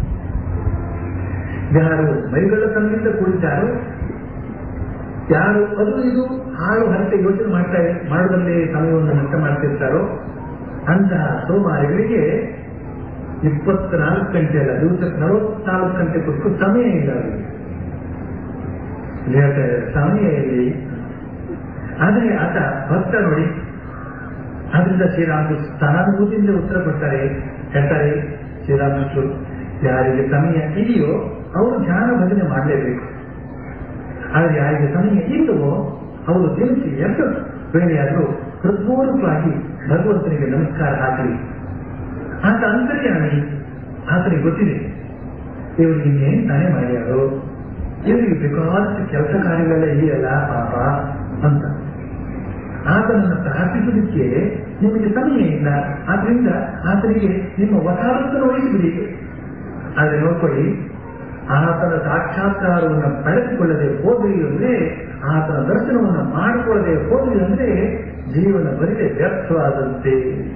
ಯಾರು ಮೈಗಳ್ಳತನದಿಂದ ಕುಳಿತಾರೋ ಯಾರು ಅದು ಇದು ಹಾಳು ಹರಟೆ ಯೋಚನೆ ಮಾಡ್ತಾ ಮಾಡೋದಲ್ಲೇ ಸಮಯವನ್ನು ನಷ್ಟ ಮಾಡ್ತಿರ್ತಾರೋ ಅಂತಹ ಸೋಮಾರಿಗಳಿಗೆ ಇಪ್ಪತ್ನಾಲ್ಕು ಗಂಟೆ ಅಲ್ಲ ದಿವಸಕ್ಕೆ ನಲವತ್ನಾಲ್ಕು ಗಂಟೆ ಕೊಟ್ಟು ಸಮಯ ಇಲ್ಲ ಅವರಿಗೆ ಹೇಳ್ತಾರೆ ಸಮಯ ಇಲ್ಲಿ ಆದರೆ ಆತ ಭಕ್ತ ನೋಡಿ ಆದ್ರಿಂದ ಶ್ರೀರಾಮಕೃಷ್ಣ ಸಹಾನುಭೂತಿಯಿಂದ ಉತ್ತರ ಕೊಡ್ತಾರೆ ಹೇಳ್ತಾರೆ ಶ್ರೀರಾಮಕೃಷ್ಣರು ಯಾರಿಗೆ ಸಮಯ ಇದೆಯೋ ಅವರು ಧ್ಯಾನ ಭಜನೆ ಮಾಡಲೇಬೇಕು ಆದರೆ ಯಾರಿಗೆ ಸಮಯ ಇಲ್ಲವೋ ಅವರು ದಿನಸಿ ಎಷ್ಟು ವೇಳೆಯಾದರೂ ಹೃತ್ಪೂರ್ವಕವಾಗಿ ಭಗವಂತನಿಗೆ ನಮಸ್ಕಾರ ಹಾಕಲಿ ಆತ ಅಂತರ್ಯಾಮಿ ಆತನಿಗೆ ಗೊತ್ತಿದೆ ಇವರಿಗೆ ಇನ್ನೇನು ತಾನೇ ಮಾಡ್ಯಾರೋ ಇವರಿಗೆ ಬೇಕಾದಷ್ಟು ಕೆಲಸ ಕಾರ್ಯಗಳೆಲ್ಲ ಇದೆಯಲ್ಲ ಪಾಪ ಅಂತ ಆತನನ್ನು ಪ್ರಾರ್ಥಿಸುವುದಕ್ಕೆ ನಿಮಗೆ ಸಮಯ ಇಲ್ಲ ಆದ್ರಿಂದ ಆತನಿಗೆ ನಿಮ್ಮ ವಸಾಹತನ್ನು ವಹಿಸಿಬಿಡಿ ಆದರೆ ನೋಡ್ಕೊಳ್ಳಿ ಆತನ ಸಾಕ್ಷಾತ್ಕಾರವನ್ನು ಪಡೆದುಕೊಳ್ಳದೆ ಹೋದ್ರಿ ಅಂದ್ರೆ ಆತನ ದರ್ಶನವನ್ನು ಮಾಡಿಕೊಳ್ಳದೆ ಹೋದ್ರಿ ಅಂದ್ರೆ ಜೀವನ ಬರಿದೆ ವ್ಯರ್ಥವಾದಂತೆ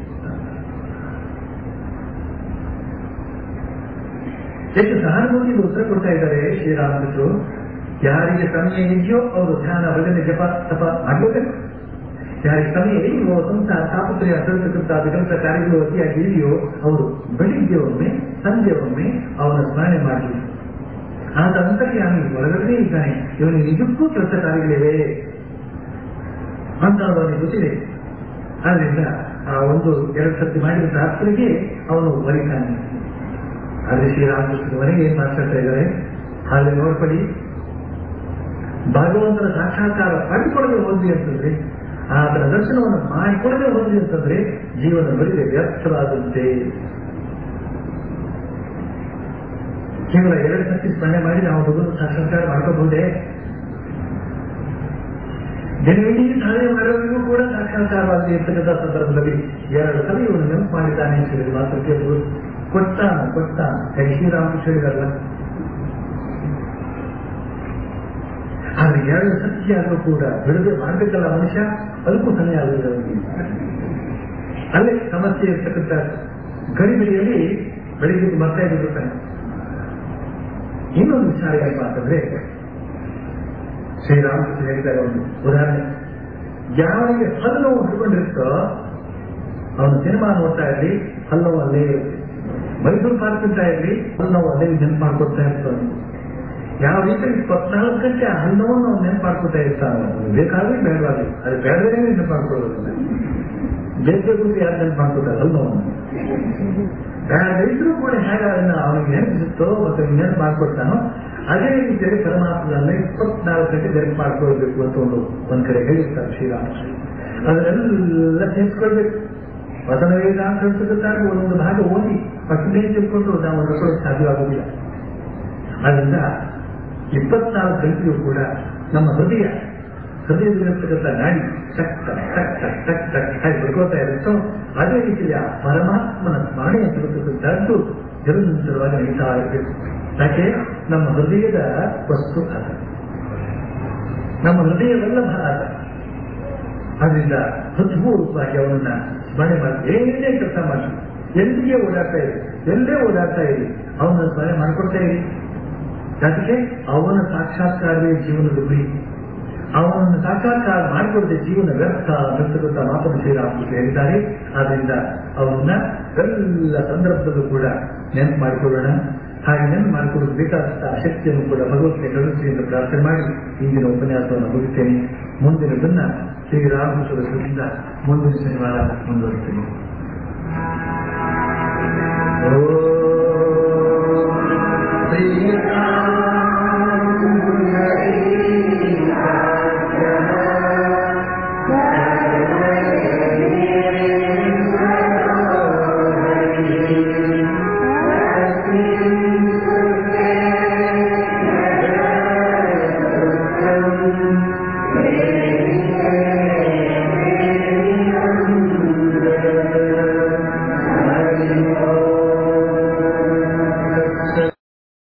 ಎಷ್ಟು ಸಹಾನುಭೂತಿ ಉತ್ತರ ಕೊಡ್ತಾ ಇದ್ದಾರೆ ಶ್ರೀರಾಮಕೃಷ್ಣರು ಯಾರಿಗೆ ಸಮಯ ಇದೆಯೋ ಅವರು ಧ್ಯಾನ ಭಜನೆ ಜಪ ತಪ ಮಾಡಬೇಕು ಯಾರಿಗೆ ಸಮಯ ಇಲ್ವೋ ಸಂಸಾರ ತಾಪತ್ರಯ ಅಸಂತಕೃತ ವಿಕೃತ ಕಾರ್ಯಗಳು ಅತಿಯಾಗಿ ಇದೆಯೋ ಅವರು ಬೆಳಿಗ್ಗೆ ಒಮ್ಮೆ ಸಂಜೆ ಒಮ್ಮೆ ಅವನ ಸ್ಮರಣೆ ಮಾಡಲಿ ಆತ ಅಂತರ್ಯಾಮಿ ಒಳಗಡೆ ಇದ್ದಾನೆ ಇವನಿಗೆ ನಿಜಕ್ಕೂ ಕೆಲಸ ಕಾರ್ಯಗಳಿವೆ ಅಂತ ಅವನಿಗೆ ಗೊತ್ತಿದೆ ಆದ್ರಿಂದ ಆ ಒಂದು ಎರಡು ಸರ್ತಿ ಮಾಡಿದ ಪ್ರಾರ್ಥನೆಗೆ ಅವನು ಬರೀತಾನೆ ಆದ್ರೆ ಶ್ರೀರಾಮಕೃಷ್ಣವರೆಗೆ ಏನ್ ಮಾತಾಡ್ತಾ ಇದ್ದಾರೆ ಹಾಗೆ ನೋಡ್ಕೊಳ್ಳಿ ಭಗವಂತನ ಸಾಕ್ಷಾತ್ಕಾರ ಪಡೆದುಕೊಳ್ಳದೆ ಹೋದ್ವಿ ಅಂತಂದ್ರೆ ಆತನ ದರ್ಶನವನ್ನು ಮಾಡಿಕೊಳ್ಳದೆ ಹೋದ್ವಿ ಅಂತಂದ್ರೆ ಜೀವನ ಬರಿದೆ ವ್ಯರ್ಥವಾದಂತೆ ಕೇವಲ ಎರಡು ಸರ್ತಿ ಸ್ಮರಣೆ ಮಾಡಿ ನಾವು ಭಗವಂತ ಸಾಕ್ಷಾತ್ಕಾರ ಮಾಡ್ಕೋಬಹುದೇ ದಿನವಿಡೀ ಸಾಧನೆ ಮಾಡೋರಿಗೂ ಕೂಡ ಸಾಕ್ಷಾತ್ಕಾರವಾಗದೆ ಇರ್ತಕ್ಕಂಥ ಸಂದರ್ಭದಲ್ಲಿ ಎರಡು ಸಲ ಇವನು ನೆನಪು ಮಾಡಿದ್ದಾನೆ ಅಂತ ಹೇಳಿದ ಮಾತ್ರ ಕೇಳಿದ್ರು ಕೊಟ್ಟಾನ ಕೊಟ್ಟಾನ ಕೈ ಶ್ರೀರಾಮಕೃಷ್ಣ ಹೇಳಿದಾರಲ್ಲ ಆದ್ರೆ ಎರಡು ಸತ್ಯ ಆದರೂ ಕೂಡ ಬಿಡುಗಡೆ ಮಾಡಬೇಕಲ್ಲ ಮನುಷ್ಯ ಅದಕ್ಕೂ ಸಮಯ ಆಗುವುದು ಅವನಿಗೆ ಅಲ್ಲೇ ಸಮಸ್ಯೆ ಇರ್ತಕ್ಕಂಥ ಗಡಿಬಿಡಿಯಲ್ಲಿ ಬೆಳಿಗ್ಗೆ ಬರ್ತಾ ಇದ್ದಿರ್ತಾನೆ ಇನ್ನೊಂದು ವಿಚಾರ ಏನಪ್ಪಾ ಅಂತಂದ್ರೆ ಶ್ರೀರಾಮಕೃಷ್ಣ ಹೇಳಿದಾಗ ಒಂದು ಉದಾಹರಣೆ ಯಾರಿಗೆ ಹಲ್ಲು ಹಿಡ್ಕೊಂಡಿರುತ್ತೋ ಅವನು ಸಿನಿಮಾ ನೋಡ್ತಾ ಇರ್ಲಿ ಹಲ್ಲು ಅಲ್ಲೇ ಇರುತ್ತೆ ಮೈಸೂರು ಪಾರ್ಕ್ ತಿಂತಾ ಇರ್ಲಿ ಹಲ್ಲು ಅಲ್ಲೇ ನೆನಪು ಮಾಡ್ಕೊಡ್ತಾ ಇರ್ತಾನೆ ಯಾವ ರೀತಿ ಇಪ್ಪತ್ನಾಲ್ಕು ಗಂಟೆ ಆ ಹಲ್ಲವನ್ನು ಅವ್ನು ನೆನಪು ಮಾಡ್ಕೊತಾ ಇರ್ತಾನೆ ಬೇಕಾದ್ರೆ ಬೇಡವಾಗಲಿ ಅದು ಬೇಡದೇ ನೆನಪು ಮಾಡ್ಕೊಳ್ಳೋದಿಲ್ಲ ಬೇರೆ ಗುರುತು ಯಾರು ನೆನಪು ಮಾಡ್ಕೊತಾರೆ ಹಲ್ಲವನ್ನು ಬೇಡದಿದ್ರು ಕೂಡ ಹೇಗೆ ಅದನ್ನ ಅವನಿಗೆ ನೆನಪಿಸುತ್ತೋ ಮತ್ತೆ ನೆನಪು ಮಾಡ್ಕೊಡ್ತಾನೋ ಅದೇ ರೀತಿಯಲ್ಲಿ ಪರಮಾತ್ಮನನ್ನ ಇಪ್ಪತ್ನಾಲ್ಕು ಗಂಟೆ ನೆನಪು ಮಾಡ್ಕೊಳ್ಬೇಕು ಅಂತ ಒಂದು ಒಂದ್ ಕಡೆ ಹೇಳಿರ್ತಾರೆ ಶ್ರೀರಾಮಕೃಷ್ಣ ಅದನ್ನೆಲ್ಲ ಸೇರಿಸ್ಕೊಳ್ಬೇಕು ವಚನ ವೇದಾಂತ ಹೇಳ್ತಿರ್ತಾರೆ ಒಂದೊಂದು ಭಾಗ ಓದಿ ಪಟ್ಟಣೆ ತಿಳ್ಕೊಂಡು ನಾವು ತಗೊಳ್ಳೋಕೆ ಸಾಧ್ಯವಾಗುವುದಿಲ್ಲ ಆದ್ರಿಂದ ಇಪ್ಪತ್ನಾಲ್ಕು ಗಂಟೆಯೂ ಕೂಡ ನಮ್ಮ ಹೃದಯ ಹೃದಯದಲ್ಲಿರ್ತಕ್ಕಂಥ ನಾಡಿ ಟಕ್ ಟಕ್ ಟಕ್ ಟಕ್ ಟಕ್ ಟಕ್ ಹಾಗೆ ಬರ್ಕೋತಾ ಇರುತ್ತೋ ಅದೇ ರೀತಿಯ ಪರಮಾತ್ಮನ ಸ್ಮರಣೆ ಅಂತಕ್ಕಂಥದ್ದು ನಿರಂತರವಾಗಿ ನಡೀತಾ ಇರಬೇಕು ಯಾಕೆ ನಮ್ಮ ಹೃದಯದ ವಸ್ತು ಆತ ನಮ್ಮ ಹೃದಯವಲ್ಲಭ ಆತ ಆದ್ರಿಂದ ಹೃದಯಪೂರ್ವಕವಾಗಿ ಅವನನ್ನ ಸ್ಮರಣೆ ಮಾಡಿ ಏನೇ ಕೆಲಸ ಮಾಡಿ ಎಲ್ಲಿಗೆ ಓಡಾಡ್ತಾ ಇರಿ ಎಲ್ಲೇ ಓಡಾಡ್ತಾ ಇರಿ ಅವನ ಸ್ಮರಣೆ ಮಾಡ್ಕೊಡ್ತಾ ಇರಿ ಅದಕ್ಕೆ ಅವನ ಸಾಕ್ಷಾತ್ಕಾರವೇ ಜೀವನದ ಗುರಿ ಅವನನ್ನು ಸಾಕ್ಷಾತ್ಕಾರ ಮಾಡಿಕೊಳ್ಳದೆ ಜೀವನ ವ್ಯರ್ಥ ಅಂತಕ್ಕಂಥ ಮಾತನ್ನು ಶ್ರೀರಾಮಕೃಷ್ಣ ಹೇಳಿದ್ದಾರೆ ಆದ್ರಿಂದ ಅವನ್ನ ಎಲ್ಲ ಸಂದರ್ಭದಲ್ಲೂ ಕೂಡ ನೆನಪು ಮಾಡಿಕೊಳ್ಳೋಣ ಹಾಗೆ ನೆನಪು ಮಾಡಿಕೊಳ್ಳೋದು ಬೇಕಾದಂತಹ ಶಕ್ತಿಯನ್ನು ಕೂಡ ಭಗವಂತನ ಕಳಿಸಿ ಎಂದು ಪ್ರಾರ್ಥನೆ ಮಾಡಿ ಇಂದಿನ ಉಪನ್ಯಾಸವನ್ನು ಮುಗಿಸ್ತೇನೆ ಮುಂದಿನದನ್ನ ಶ್ರೀರಾಮಕೃಷ್ಣರ ಕೃತಿಯಿಂದ ಮುಂದಿನ ಶನಿವಾರ ಮುಂದುವರಿಸ್ತೇನೆ Thank you.